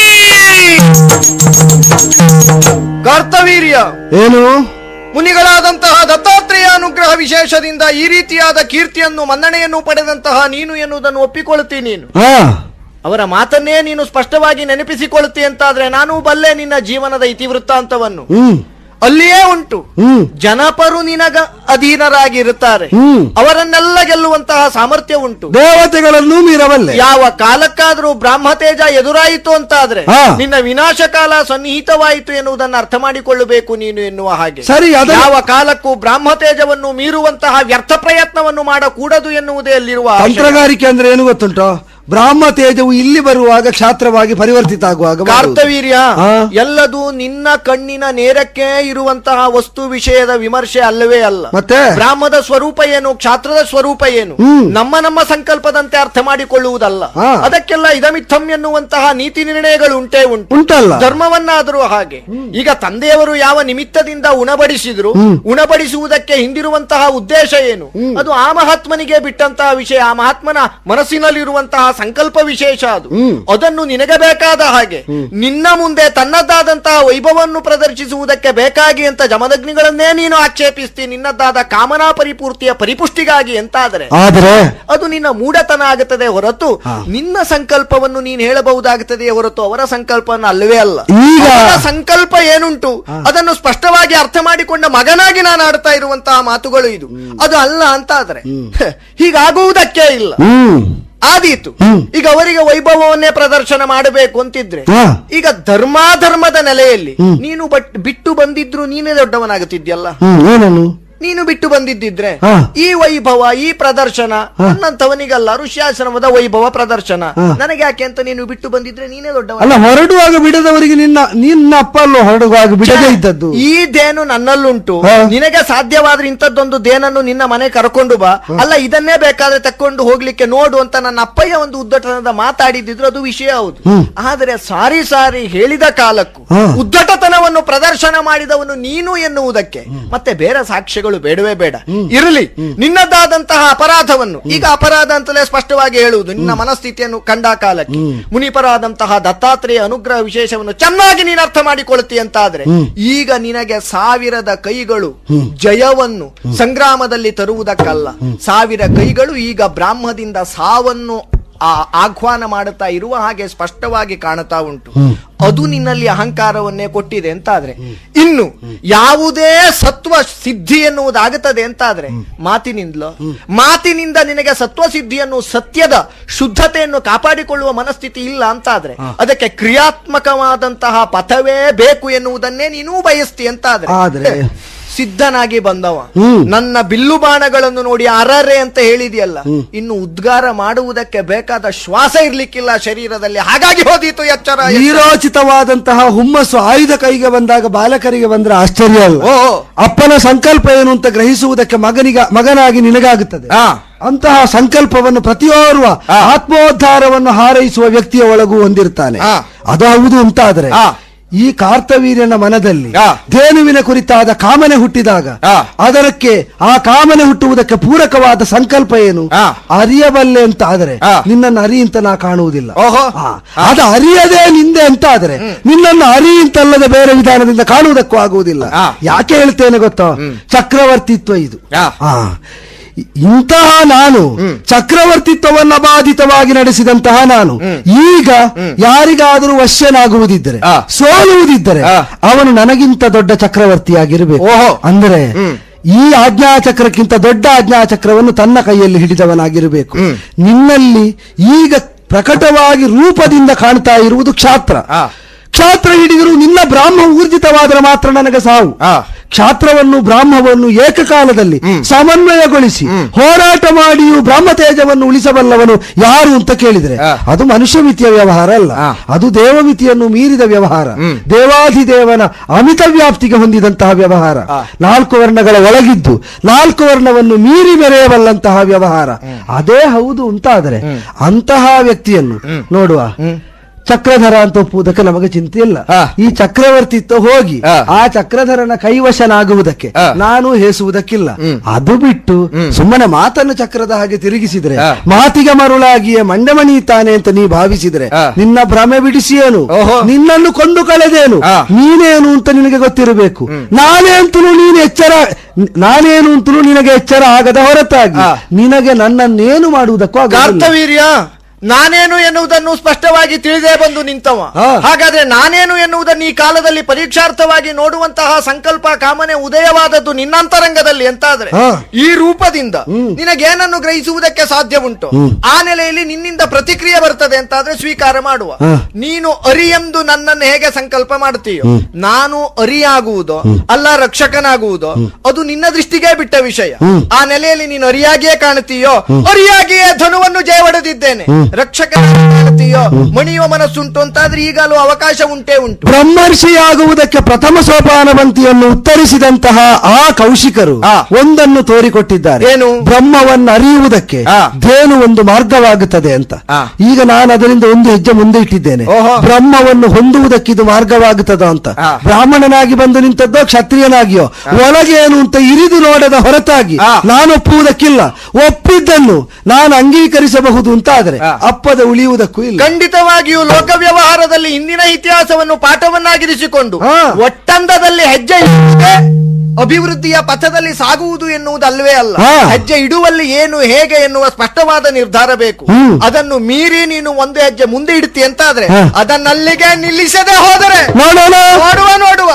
ಕರ್ತವೀರ್ಯ ಏನು ಮುನಿಗಳಾದಂತಹ ದತ್ತಾತ್ರೇಯ ಅನುಗ್ರಹ ವಿಶೇಷದಿಂದ ಈ ರೀತಿಯಾದ ಕೀರ್ತಿಯನ್ನು ಮನ್ನಣೆಯನ್ನು ಪಡೆದಂತಹ ನೀನು ಎನ್ನುವುದನ್ನು ಒಪ್ಪಿಕೊಳ್ಳುತ್ತೀನಿ ನೀನು ಹಾ ಅವರ ಮಾತನ್ನೇ ನೀನು ಸ್ಪಷ್ಟವಾಗಿ ನೆನಪಿಸಿಕೊಳ್ಳುತ್ತಿ ಅಂತಾದ್ರೆ ನಾನು ಬಲ್ಲೆ ನಿನ್ನ ಜೀವನದ ಇತಿವೃತ್ತಾಂತವನ್ನು ಹ್ಮ್ ಅಲ್ಲಿಯೇ ಉಂಟು ಹ್ಮ್ ಜನಪರು ನಿನಗ ಅಧೀನರಾಗಿರುತ್ತಾರೆ ಹ್ಮ್. ಅವರನ್ನೆಲ್ಲ ಗೆಲ್ಲುವಂತಹ ಸಾಮರ್ಥ್ಯ ಉಂಟು ದೇವತೆಗಳನ್ನು ಮೀರಬಲ್ಲೆ ಯಾವ ಕಾಲಕ್ಕಾದ್ರೂ ಬ್ರಹ್ಮತೇಜ ಎದುರಾಯಿತು ಅಂತಾದ್ರೆ ಹಾ. ನಿನ್ನ ವಿನಾಶ ಕಾಲ ಸನ್ನಿಹಿತವಾಯಿತು ಎನ್ನುವುದನ್ನು ಅರ್ಥ ಮಾಡಿಕೊಳ್ಳಬೇಕು ನೀನು ಎನ್ನುವ ಹಾಗೆ ಸರಿ, ಅದನ್ನ- ಯಾವ ಕಾಲಕ್ಕೂ ಬ್ರಹ್ಮತೇಜವನ್ನು ಮೀರುವಂತಹ ವ್ಯರ್ಥ ಪ್ರಯತ್ನವನ್ನು ಮಾಡಕೂಡದು ಎನ್ನುವುದೇ ಅಲ್ಲಿರುವ ಆಶಯ. ತಂತ್ರಗಾರಿಕೆ ಅಂದ್ರೆ ಏನು ಗೊತ್ತುಂಟೋ ಬ್ರಾಹ್ಮ ತೇಜವು ಇಲ್ಲಿ ಬರುವಾಗ ಕ್ಷಾತ್ರವಾಗಿ ಪರಿವರ್ತಿತ ಆಗುವಾಗ ಮಾಡುವುದು. ಕಾರ್ತವೀರ್ಯ ಹಾ. ಎಲ್ಲದು ನಿನ್ನ ಕಣ್ಣಿನ ನೇರಕ್ಕೆ ಇರುವಂತಹ ವಸ್ತು ವಿಷಯದ ವಿಮರ್ಶೆ ಅಲ್ಲವೇ ಅಲ್ಲ ಮತ್ತೆ? ಬ್ರಾಹ್ಮದ ಸ್ವರೂಪ ಏನು ಕ್ಷಾತ್ರದ ಸ್ವರೂಪ ಏನು ಹ್ಮ್. ನಮ್ಮ ನಮ್ಮ ಸಂಕಲ್ಪದಂತೆ ಅರ್ಥ ಮಾಡಿಕೊಳ್ಳುವುದಲ್ಲ ಹಾ. ಅದಕ್ಕೆಲ್ಲ ಇದಮಿತ್ತಂ ಎನ್ನುವಂತಹ ನೀತಿ ನಿರ್ಣಯಗಳು ಉಂಟೇ ಉಂಟು ಉಂಟಲ್ಲ ಧರ್ಮವನ್ನಾದರೂ ಹಾಗೆ ಈಗ ತಂದೆಯವರು ಯಾವ ನಿಮಿತ್ತದಿಂದ ಉಣಬಡಿಸಿದ್ರು ಉಣಬಡಿಸುವುದಕ್ಕೆ ಹಿಂದಿರುವಂತಹ ಉದ್ದೇಶ ಏನು ಅದು ಆ ಮಹಾತ್ಮನಿಗೆ ಬಿಟ್ಟಂತಹ ವಿಷಯ ಆ ಮಹಾತ್ಮನ ಮನಸ್ಸಿನಲ್ಲಿರುವಂತಹ ಸಂಕಲ್ಪ ವಿಶೇಷ ಅದು ಅದನ್ನು ನಿನಗೆ ಬೇಕಾದ ಹಾಗೆ ನಿನ್ನ ಮುಂದೆ ತನ್ನದಾದಂತಹ ವೈಭವವನ್ನು ಪ್ರದರ್ಶಿಸುವುದಕ್ಕೆ ಬೇಕಾಗಿ ಅಂತ ಜಮದಗ್ನಿಗಳನ್ನೇ ನೀನು ಆಕ್ಷೇಪಿಸ್ತಿ ನಿನ್ನದಾದ ಕಾಮನಾ ಪರಿಪೂರ್ತಿಯ ಪರಿಪುಷ್ಟಿಗಾಗಿ ಎಂತಾದರೆ ಆದ್ರೆ ಅದು ನಿನ್ನ ಮೂಢತನ ಆಗುತ್ತದೆ ಹೊರತು ನಿನ್ನ ಸಂಕಲ್ಪವನ್ನು ನೀನು ಹೇಳಬಹುದಾಗುತ್ತದೆ ಹೊರತು ಅವರ ಸಂಕಲ್ಪವನ್ನು ಅಲ್ಲವೇ ಅಲ್ಲ ಈಗ- ಅವರ ಸಂಕಲ್ಪ ಏನುಂಟು ಅದನ್ನು ಸ್ಪಷ್ಟವಾಗಿ ಅರ್ಥ ಮಾಡಿಕೊಂಡ ಮಗನಾಗಿ ನಾನು ಆಡ್ತಾ ಇರುವಂತಹ ಮಾತುಗಳು ಇದು ಅದು ಅಲ್ಲ ಅಂತ ಆದ್ರೆ ಹೀಗಾಗುವುದಕ್ಕೆ ಇಲ್ಲ ಹ್ಮ್ ಆದೀತು ಹ್ಮ್. ಈಗ ಅವರಿಗೆ ವೈಭವವನ್ನೇ ಪ್ರದರ್ಶನ ಮಾಡಬೇಕು ಅಂತಿದ್ರೆ ಹಾ. ಈಗ ಧರ್ಮಾಧರ್ಮದ ನೆಲೆಯಲ್ಲಿ ನೀನು ಬಟ್ ಬಿಟ್ಟು ಬಂದಿದ್ರು ನೀನೇ ದೊಡ್ಡವನಾಗುತ್ತಿದ್ಯಲ್ಲ ಹ್ಮ್ ಏನನು ನೀನು ಬಿಟ್ಟು ಬಂದಿದ್ದಿದ್ರೆ ಹಾ. ಈ ವೈಭವ ಈ ಪ್ರದರ್ಶನ ನನ್ನಂತವನಿಗಲ್ಲ ಋಷ್ಯಾಶ್ರಮದ ವೈಭವ ಪ್ರದರ್ಶನ ಹಾ. ನನಗೆ ಯಾಕೆ ಅಂತ ನೀನು ಬಿಟ್ಟು ಬಂದಿದ್ರೆ ನೀನೇ ದೊಡ್ಡವ ಅಲ್ಲ ಹೊರಡುವಾಗ ಬಿಡದವರಿಗೆ ನಿನ್ನ ನಿನ್ನ ಅಪ್ಪ ಅಲ್ಲೋ ಹೊರಡುವಾಗ ಬಿಡದೇ ಇದ್ದದ್ದು ಈ ದೇನು ನನ್ನಲ್ಲುಂಟು ಹಾ. ನಿನಗೆ ಸಾಧ್ಯವಾದ್ರೆ ಇಂಥದ್ದೊಂದು ದೇನನ್ನು ನಿನ್ನ ಮನೆ ಕರ್ಕೊಂಡು ಬಾ ಅಲ್ಲ ಇದನ್ನೇ ಬೇಕಾದ್ರೆ ತಕ್ಕೊಂಡು ಹೋಗ್ಲಿಕ್ಕೆ ನೋಡು ಅಂತ ನನ್ನ ಅಪ್ಪಯ್ಯ ಒಂದು ಉದ್ದಟನದ ಮಾತಾಡಿದ್ರು ಅದು ವಿಷಯ ಹೌದು ಆದರೆ ಸಾರಿ ಸಾರಿ ಹೇಳಿದ ಕಾಲಕ್ಕೂ ಹಾ. ಉದ್ದಟತನವನ್ನು ಪ್ರದರ್ಶನ ಮಾಡಿದವನು ನೀನು ಎನ್ನುವುದಕ್ಕೆ ಮತ್ತೆ ಬೇರೆ ಸಾಕ್ಷ್ಯಗಳು ಬೇಡವೇ ಬೇಡ ಇರಲಿ ನಿನ್ನದಾದಂತಹ ಅಪರಾಧವನ್ನು ಈಗ ಅಪರಾಧ ಅಂತಲೇ ಸ್ಪಷ್ಟವಾಗಿ ಹೇಳುವುದು ನಿನ್ನ ಮನಸ್ಥಿತಿಯನ್ನು ಕಂಡ ಕಾಲಕ್ಕೆ ಮುನಿಪರಾದಂತಹ ದತ್ತಾತ್ರೇಯ ಅನುಗ್ರಹ ವಿಶೇಷವನ್ನು ಚೆನ್ನಾಗಿ ನೀನು ಅರ್ಥ ಮಾಡಿಕೊಳ್ಳುತ್ತಿ ಅಂತಾದ್ರೆ ಈಗ ನಿನಗೆ ಸಾವಿರದ ಕೈಗಳು ಜಯವನ್ನು ಸಂಗ್ರಾಮದಲ್ಲಿ ತರುವುದಕ್ಕಲ್ಲ ಸಾವಿರ ಕೈಗಳು ಈಗ ಬ್ರಾಹ್ಮದಿಂದ ಸಾವನ್ನು ಆ ಆಹ್ವಾನ ಮಾಡುತ್ತಾ ಇರುವ ಹಾಗೆ ಸ್ಪಷ್ಟವಾಗಿ ಕಾಣುತ್ತಾ ಉಂಟು ಅದು ನಿನ್ನಲ್ಲಿ ಅಹಂಕಾರವನ್ನೇ ಕೊಟ್ಟಿದೆ ಅಂತಾದ್ರೆ ಇನ್ನು ಯಾವುದೇ ಸತ್ವ ಸಿದ್ಧಿ ಎನ್ನುವುದಾಗುತ್ತದೆ ಅಂತಾದ್ರೆ ಮಾತಿನಿಂದಲೋ ಮಾತಿನಿಂದ ನಿನಗೆ ಸತ್ವ ಸಿದ್ಧಿಯನ್ನು ಸತ್ಯದ ಶುದ್ಧತೆಯನ್ನು ಕಾಪಾಡಿಕೊಳ್ಳುವ ಮನಸ್ಥಿತಿ ಇಲ್ಲ ಅಂತಾದ್ರೆ ಅದಕ್ಕೆ ಕ್ರಿಯಾತ್ಮಕವಾದಂತಹ ಪಥವೇ ಬೇಕು ಎನ್ನುವುದನ್ನೇ ನೀನೂ ಬಯಸ್ತಿ ಅಂತಾದ್ರೆ ಆದ್ರೆ? ಸಿದ್ಧನಾಗಿ ಬಂದವ ಹ್ಮ್. ನನ್ನ ಬಿಲ್ಲು ಬಾಣಗಳನ್ನು ನೋಡಿ ಅರರೆ ಅಂತ ಹೇಳಿದೆಯಲ್ಲ ಇನ್ನು ಉದ್ಗಾರ ಮಾಡುವುದಕ್ಕೆ ಬೇಕಾದ ಶ್ವಾಸ ಇರ್ಲಿಕ್ಕಿಲ್ಲ ಶರೀರದಲ್ಲಿ ಹಾಗಾಗಿ ಹೋದೀತು ಎಚ್ಚರ ಎಚ್ಚರ. ವೀರೋಚಿತವಾದಂತಹ ಹುಮ್ಮಸ್ಸು ಆಯುಧ ಕೈಗೆ ಬಂದಾಗ ಬಾಲಕರಿಗೆ ಬಂದ್ರೆ ಆಶ್ಚರ್ಯ ಅಲ್ಲ ಓ ಅಪ್ಪನ ಸಂಕಲ್ಪ ಏನು ಅಂತ ಗ್ರಹಿಸುವುದಕ್ಕೆ ಮಗನಿಗ ಮಗನಾಗಿ ನಿನಗಾಗುತ್ತದೆ ಆ. ಅಂತಹ ಸಂಕಲ್ಪವನ್ನು ಪ್ರತಿಯೋರ್ವ ಆತ್ಮೋದ್ಧಾರವನ್ನು ಹಾರೈಸುವ ವ್ಯಕ್ತಿಯ ಒಳಗೂ ಹೊಂದಿರ್ತಾನೆ ಆ. ಅದು ಹೌದು ಅಂತಾದ್ರೆ ಆ. ಈ ಕಾರ್ತವೀರ್ಯನ ಮನದಲ್ಲಿ ಆ. ಧೇನುವಿನ ಕುರಿತಾದ ಕಾಮನೆ ಹುಟ್ಟಿದಾಗ ಆ. ಅದಕ್ಕೆ ಆ ಕಾಮನೆ ಹುಟ್ಟುವುದಕ್ಕೆ ಪೂರಕವಾದ ಸಂಕಲ್ಪ ಏನು ಆ. ಅರಿಯಬಲ್ಲೆ ಅಂತ ಆದರೆ ಆ. ನಿನ್ನನ್ನು ಅರಿ ಅಂತ ನಾ ಕಾಣುವುದಿಲ್ಲ ಓಹೋ. ಆ. ಅದು ಅರಿಯದೇ ನಿಂದೆ ಅಂತ ಆದ್ರೆ ನಿನ್ನನ್ನು ಅರಿ ಅಂತಲ್ಲದೆ ಬೇರೆ ವಿಧಾನದಿಂದ ಕಾಣುವುದಕ್ಕೂ ಆಗುವುದಿಲ್ಲ ಆ. ಯಾಕೆ ಹೇಳ್ತೇನೆ ಗೊತ್ತಾ ಚಕ್ರವರ್ತಿತ್ವ ಇದು ಆ. ಆ. ಇಂತಹ ನಾನು ಚಕ್ರವರ್ತಿತ್ವವನ್ನ ಬಾಧಿತವಾಗಿ ನಡೆಸಿದಂತಹ ನಾನು ಈಗ ಯಾರಿಗಾದರೂ ವಶ್ಯನಾಗುವುದಿದ್ದರೆ ಆ. ಸೋಲುವುದಿದ್ದರೆ ಆ. ಅವನು ನನಗಿಂತ ದೊಡ್ಡ ಚಕ್ರವರ್ತಿಯಾಗಿರಬೇಕು ಓಹೋ. ಅಂದರೆ ಈ ಆಜ್ಞಾಚಕ್ರಕ್ಕಿಂತ ದೊಡ್ಡ ಆಜ್ಞಾಚಕ್ರವನ್ನು ತನ್ನ ಕೈಯಲ್ಲಿ ಹಿಡಿದವನಾಗಿರಬೇಕು ನಿನ್ನಲ್ಲಿ ಈಗ ಪ್ರಕಟವಾಗಿ ರೂಪದಿಂದ ಕಾಣ್ತಾ ಇರುವುದು ಕ್ಷಾತ್ರ ಆ. ಕ್ಷಾತ್ರ ಹಿಡಿದರೂ ನಿನ್ನ ಬ್ರಾಹ್ಮ ಊರ್ಜಿತವಾದರೆ ಮಾತ್ರ ನನಗೆ ಸಾವು ಆ. ಕ್ಷಾತ್ರವನ್ನು ಬ್ರಾಹ್ಮವನ್ನು ಏಕಕಾಲದಲ್ಲಿ ಸಮನ್ವಯಗೊಳಿಸಿ ಹೋರಾಟ ಮಾಡಿಯೂ ಬ್ರಹ್ಮ ತೇಜವನ್ನು ಉಳಿಸಬಲ್ಲವನು ಯಾರು ಅಂತ ಕೇಳಿದ್ರೆ ಆ. ಅದು ಮನುಷ್ಯ ಮಿತಿಯ ವ್ಯವಹಾರ ಅಲ್ಲ ಆ. ಅದು ದೇವಮಿತಿಯನ್ನು ಮೀರಿದ ವ್ಯವಹಾರ ದೇವಾಧಿದೇವನ ಅಮಿತ ವ್ಯಾಪ್ತಿಗೆ ಹೊಂದಿದಂತಹ ವ್ಯವಹಾರ ಆ. ನಾಲ್ಕು ವರ್ಣಗಳ ಒಳಗಿದ್ದು ನಾಲ್ಕು ವರ್ಣವನ್ನು ಮೀರಿ ಮೆರೆಯಬಲ್ಲಂತಹ ವ್ಯವಹಾರ ಅದೇ ಹೌದು ಅಂತಾದರೆ ಅಂತಹ ವ್ಯಕ್ತಿಯನ್ನು ನೋಡುವ ಚಕ್ರಧರ ಅಂತ ಒಪ್ಪುವುದಕ್ಕೆ ನಮಗೆ ಚಿಂತೆ ಇಲ್ಲ ಆ. ಈ ಚಕ್ರವರ್ತಿತ್ವ ಹೋಗಿ ಆ. ಆ ಚಕ್ರಧರನ ಕೈವಶನಾಗುವುದಕ್ಕೆ ಆ. ನಾನು ಹೇಸುವುದಕ್ಕಿಲ್ಲ ಅದು ಬಿಟ್ಟು ಸುಮ್ಮನೆ ಮಾತನ್ನು ಚಕ್ರದ ಹಾಗೆ ತಿರುಗಿಸಿದ್ರೆ ಆ. ಮಾತಿಗೆ ಮರುಳಾಗಿಯೇ ಮಂಡಮಣಿಯುತ್ತಾನೆ ಅಂತ ನೀ ಭಾವಿಸಿದ್ರೆ ಆ. ನಿನ್ನ ಭ್ರಮೆ ಬಿಡಿಸಿಯೇನು ಓಹೋ. ನಿನ್ನನ್ನು ಕೊಂದು ಕಳೆದೇನು ಆ. ನೀನೇನು ಅಂತ ನಿನಗೆ ಗೊತ್ತಿರಬೇಕು ನಾನೇ ಅಂತಲೂ ನೀನು ಎಚ್ಚರ ನಾನೇನು ಅಂತಲೂ ನಿನಗೆ ಎಚ್ಚರ ಆಗದ ಹೊರತಾಗಿ ಆ. ನಿನಗೆ ನನ್ನನ್ನೇನು ಮಾಡುವುದಕ್ಕೂ ಆಗುವುದಿಲ್ಲ. ಕಾರ್ತವೀರ್ಯ ನಾನೇನು ಎನ್ನುವುದನ್ನು ಸ್ಪಷ್ಟವಾಗಿ ತಿಳಿದೇ ಬಂದು ನಿಂತವ ಹಾ. ಹಾಗಾದ್ರೆ ನಾನೇನು ಎನ್ನುವುದನ್ನು ಈ ಕಾಲದಲ್ಲಿ ಪರೀಕ್ಷಾರ್ಥವಾಗಿ ನೋಡುವಂತಹ ಸಂಕಲ್ಪ ಕಾಮನೆ ಉದಯವಾದದ್ದು ನಿನ್ನಂತರಂಗದಲ್ಲಿ ಎಂತಾದ್ರೆ ಹಾ. ಈ ರೂಪದಿಂದ ನಿನಗೇನನ್ನು ಗ್ರಹಿಸುವುದಕ್ಕೆ ಸಾಧ್ಯ ಉಂಟು ಆ ನೆಲೆಯಲ್ಲಿ ನಿನ್ನಿಂದ ಪ್ರತಿಕ್ರಿಯೆ ಬರ್ತದೆ ಅಂತಾದ್ರೆ ಸ್ವೀಕಾರ ಮಾಡುವ ಹಾ. ನೀನು ಅರಿಯೆಂದು ನನ್ನನ್ನು ಹೇಗೆ ಸಂಕಲ್ಪ ಮಾಡ್ತೀಯೋ ನಾನು ಅರಿಯಾಗುವುದೋ ಅಲ್ಲ ರಕ್ಷಕನಾಗುವುದೋ ಅದು ನಿನ್ನ ದೃಷ್ಟಿಗೆ ಬಿಟ್ಟ ವಿಷಯ ಆ ನೆಲೆಯಲ್ಲಿ ನೀನು ಅರಿಯಾಗಿಯೇ ಕಾಣುತ್ತೀಯೋ ಅರಿಯಾಗಿಯೇ ಧನುವನ್ನು ಜಯವಡೆದಿದ್ದೇನೆ ರಕ್ಷಕನಾಗಿ ಕಾಣುತ್ತೀಯೋ ಮಣಿಯುವ ಮನಸ್ಸುಂಟು ಅಂತಾದ್ರೆ ಈಗಲೂ ಅವಕಾಶ ಉಂಟೇ ಉಂಟು ಬ್ರಹ್ಮರ್ಷಿಯಾಗುವುದಕ್ಕೆ ಪ್ರಥಮ ಸೋಪಾನವಂತಿಯನ್ನು ಉತ್ತರಿಸಿದಂತಹ ಆ ಕೌಶಿಕರು ಆ. ಒಂದನ್ನು ತೋರಿಕೊಟ್ಟಿದ್ದಾರೆ ಏನು? ಬ್ರಹ್ಮವನ್ನು ಅರಿಯುವುದಕ್ಕೆ ಆ. ಧೇನು ಒಂದು ಮಾರ್ಗವಾಗುತ್ತದೆ ಅಂತ ಆ. ಈಗ ನಾನು ಅದರಿಂದ ಒಂದು ಹೆಜ್ಜೆ ಮುಂದೆ ಇಟ್ಟಿದ್ದೇನೆ ಓಹೋ. ಬ್ರಹ್ಮವನ್ನು ಹೊಂದುವುದಕ್ಕೆ ಇದು ಮಾರ್ಗವಾಗುತ್ತದೋ ಅಂತ ಆ. ಬ್ರಾಹ್ಮಣನಾಗಿ ಬಂದು ನಿಂತದ್ದೋ ಕ್ಷತ್ರಿಯನಾಗಿಯೋ ಒಳಗೆ ಏನು ಅಂತ ಇರಿದು ನೋಡದ ಹೊರತಾಗಿ ಆ. ನಾನು ಒಪ್ಪುವುದಕ್ಕಿಲ್ಲ ಒಪ್ಪಿದ್ದನ್ನು ನಾನು ಅಂಗೀಕರಿಸಬಹುದು ಅಂತಾದರೆ ಆ. ಅಪ್ಪದ ಉಳಿಯುವುದಕ್ಕೂ ಇಲ್ಲ ಖಂಡಿತವಾಗಿಯೂ ಲೋಕ ವ್ಯವಹಾರದಲ್ಲಿ ಹಿಂದಿನ ಇತಿಹಾಸವನ್ನು ಪಾಠವನ್ನಾಗಿರಿಸಿಕೊಂಡು ಹಾ. ಒಟ್ಟಂದದಲ್ಲಿ ಹೆಜ್ಜೆ ಇಡುವುದೇ ಅಭಿವೃದ್ಧಿಯ ಪಥದಲ್ಲಿ ಸಾಗುವುದು ಎನ್ನುವುದಲ್ವೇ ಅಲ್ಲ ಹಾ. ಹೆಜ್ಜೆ ಇಡುವಲ್ಲಿ ಏನು ಹೇಗೆ ಎನ್ನುವ ಸ್ಪಷ್ಟವಾದ ನಿರ್ಧಾರ ಬೇಕು ಹ್ಮ್. ಅದನ್ನು ಮೀರಿ ನೀನು ಒಂದು ಹೆಜ್ಜೆ ಮುಂದೆ ಇಡ್ತಿ ಅಂತಾದ್ರೆ ಹಾ. ಅದನ್ನಲ್ಲಿಗೆ ನಿಲ್ಲಿಸದೆ ಹೋದರೆ ನೋಡೋಣ ನೋಡುವ ನೋಡುವ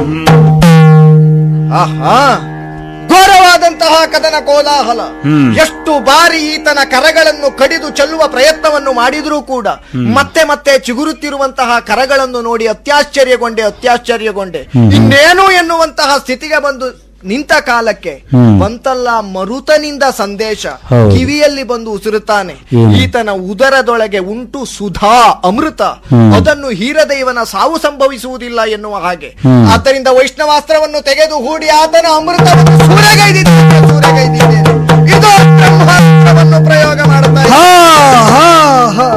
ಆಹಾ ಘೋರವಾದಂತಹ ಕದನ ಕೋಲಾಹಲ ಎಷ್ಟು ಬಾರಿ ಈತನ ಕರಗಳನ್ನು ಕಡಿದು ಚೆಲ್ಲುವ ಪ್ರಯತ್ನವನ್ನು ಮಾಡಿದರೂ ಕೂಡ ಮತ್ತೆ ಮತ್ತೆ ಚಿಗುರುತ್ತಿರುವಂತಹ ಕರಗಳನ್ನು ನೋಡಿ ಅತ್ಯಾಶ್ಚರ್ಯಗೊಂಡೆ ಅತ್ಯಾಶ್ಚರ್ಯಗೊಂಡೆ ಇನ್ನೇನು ಎನ್ನುವಂತಹ ಸ್ಥಿತಿಗೆ ಬಂದು ನಿಂತ ಕಾಲಕ್ಕೆ ಬಂತಲ್ಲ ಮರುತನಿಂದ ಸಂದೇಶ ಹೌದು. ಕಿವಿಯಲ್ಲಿ ಬಂದು ಉಸಿರುತ್ತಾನೆ ಏನು? ಈತನ ಉದರದೊಳಗೆ ಉಂಟು ಸುಧಾ ಅಮೃತ ಅದನ್ನು ಹೀರದ ಇವನ ಸಾವು ಸಂಭವಿಸುವುದಿಲ್ಲ ಎನ್ನುವ ಹಾಗೆ ಆದ್ದರಿಂದ ವೈಷ್ಣವಾಸ್ತ್ರವನ್ನು ತೆಗೆದು ಹೂಡಿ ಆತನ ಅಮೃತವನ್ನು ಸೂರೆಗೈದಿದ್ದೇನೆ ಸೂರೆಗೈದಿದ್ದೇನೆ ಇದು ಬ್ರಹ್ಮಾಸ್ತ್ರವನ್ನು ಪ್ರಯೋಗ ಮಾಡುತ್ತಾರೆ ಹಾ ಹಾ ಹಾ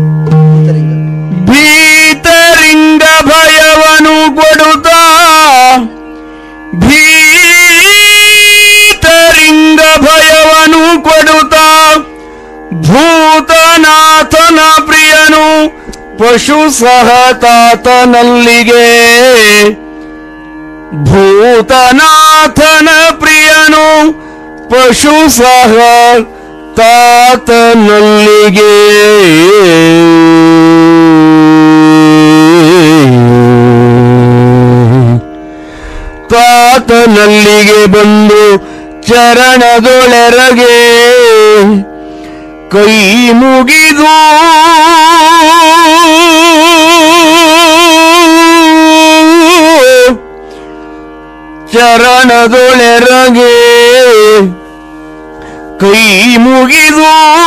ಭೀತರಿಂಗ ಭಯವನು ಕೊಡುತ್ತ ಭೀತರಿಂಗ ಭಯವನು ಕೊಡುತ್ತ ಭೂತನಾಥನ ಪ್ರಿಯನು ಪಶು ಸಹ ತಾತನಲ್ಲಿಗೆ ಭೂತನಾಥನ ಪ್ರಿಯನು ಪಶು ಸಹ ತಾತನಲ್ಲಿಗೆ ತಾತನಲ್ಲಿಗೆ ಬಂದು ಚರಣದೊಳೆರಗೆ ಕೈ ಮುಗಿದು ಚರಣದೊಳೆರಗೆ ಕೈ ಮುಗಿದು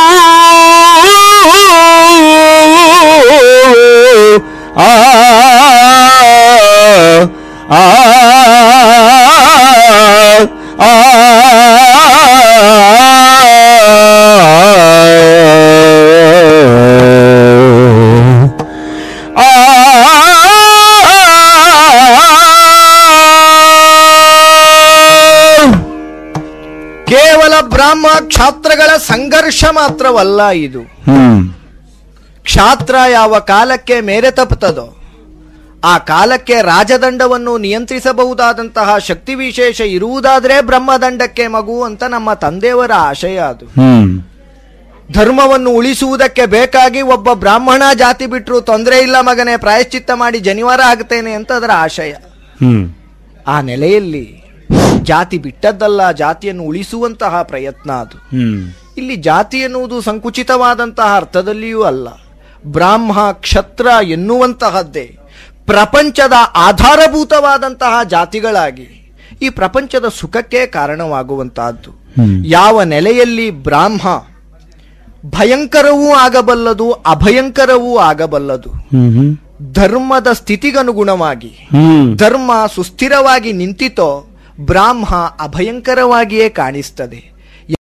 ಆ ಆ ಆ ಕೇವಲ ಬ್ರಾಹ್ಮ ಕ್ಷಾತ್ರಗಳ ಸಂಘರ್ಷ ಮಾತ್ರವಲ್ಲ ಇದು ಹ್ಮ್ ಕ್ಷಾತ್ರ ಯಾವ ಕಾಲಕ್ಕೆ ಮೇರೆ ತಪ್ಪುತ್ತದೋ ಆ ಕಾಲಕ್ಕೆ ರಾಜದಂಡವನ್ನು ನಿಯಂತ್ರಿಸಬಹುದಾದಂತಹ ಶಕ್ತಿ ವಿಶೇಷ ಇರುವುದಾದ್ರೆ ಬ್ರಹ್ಮದಂಡಕ್ಕೆ ಮಗು ಅಂತ ನಮ್ಮ ತಂದೆಯವರ ಆಶಯ ಅದು ಹ್ಮ್ ಧರ್ಮವನ್ನು ಉಳಿಸುವುದಕ್ಕೆ ಬೇಕಾಗಿ ಒಬ್ಬ ಬ್ರಾಹ್ಮಣ ಜಾತಿ ಬಿಟ್ಟರು ತೊಂದರೆ ಇಲ್ಲ ಮಗನೇ ಪ್ರಾಯಶ್ಚಿತ್ತ ಮಾಡಿ ಜನಿವಾರ ಆಗ್ತೇನೆ ಅಂತ ಅದರ ಆಶಯ ಹ್ಮ್ ಆ ನೆಲೆಯಲ್ಲಿ ಜಾತಿ ಬಿಟ್ಟದ್ದಲ್ಲ ಜಾತಿಯನ್ನು ಉಳಿಸುವಂತಹ ಪ್ರಯತ್ನ ಅದು ಹ್ಮ್ ಇಲ್ಲಿ ಜಾತಿ ಎನ್ನುವುದು ಸಂಕುಚಿತವಾದಂತಹ ಅರ್ಥದಲ್ಲಿಯೂ ಅಲ್ಲ ಬ್ರಾಹ್ಮ ಕ್ಷತ್ರ ಎನ್ನುವಂತಹದ್ದೇ ಪ್ರಪಂಚದ ಆಧಾರಭೂತವಾದಂತಹ ಜಾತಿಗಳಾಗಿ ಈ ಪ್ರಪಂಚದ ಸುಖಕ್ಕೆ ಕಾರಣವಾಗುವಂತಹದ್ದು ಹ್ಮ್. ಯಾವ ನೆಲೆಯಲ್ಲಿ ಬ್ರಾಹ್ಮ ಭಯಂಕರವೂ ಆಗಬಲ್ಲದು ಅಭಯಂಕರವೂ ಆಗಬಲ್ಲದು ಹ್ಮ್ ಹ್ಮ್ ಧರ್ಮದ ಸ್ಥಿತಿಗನುಗುಣವಾಗಿ ಹ್ಮ್ ಧರ್ಮ ಸುಸ್ಥಿರವಾಗಿ ನಿಂತಿತೋ ಬ್ರಾಹ್ಮ ಅಭಯಂಕರವಾಗಿಯೇ ಕಾಣಿಸ್ತದೆ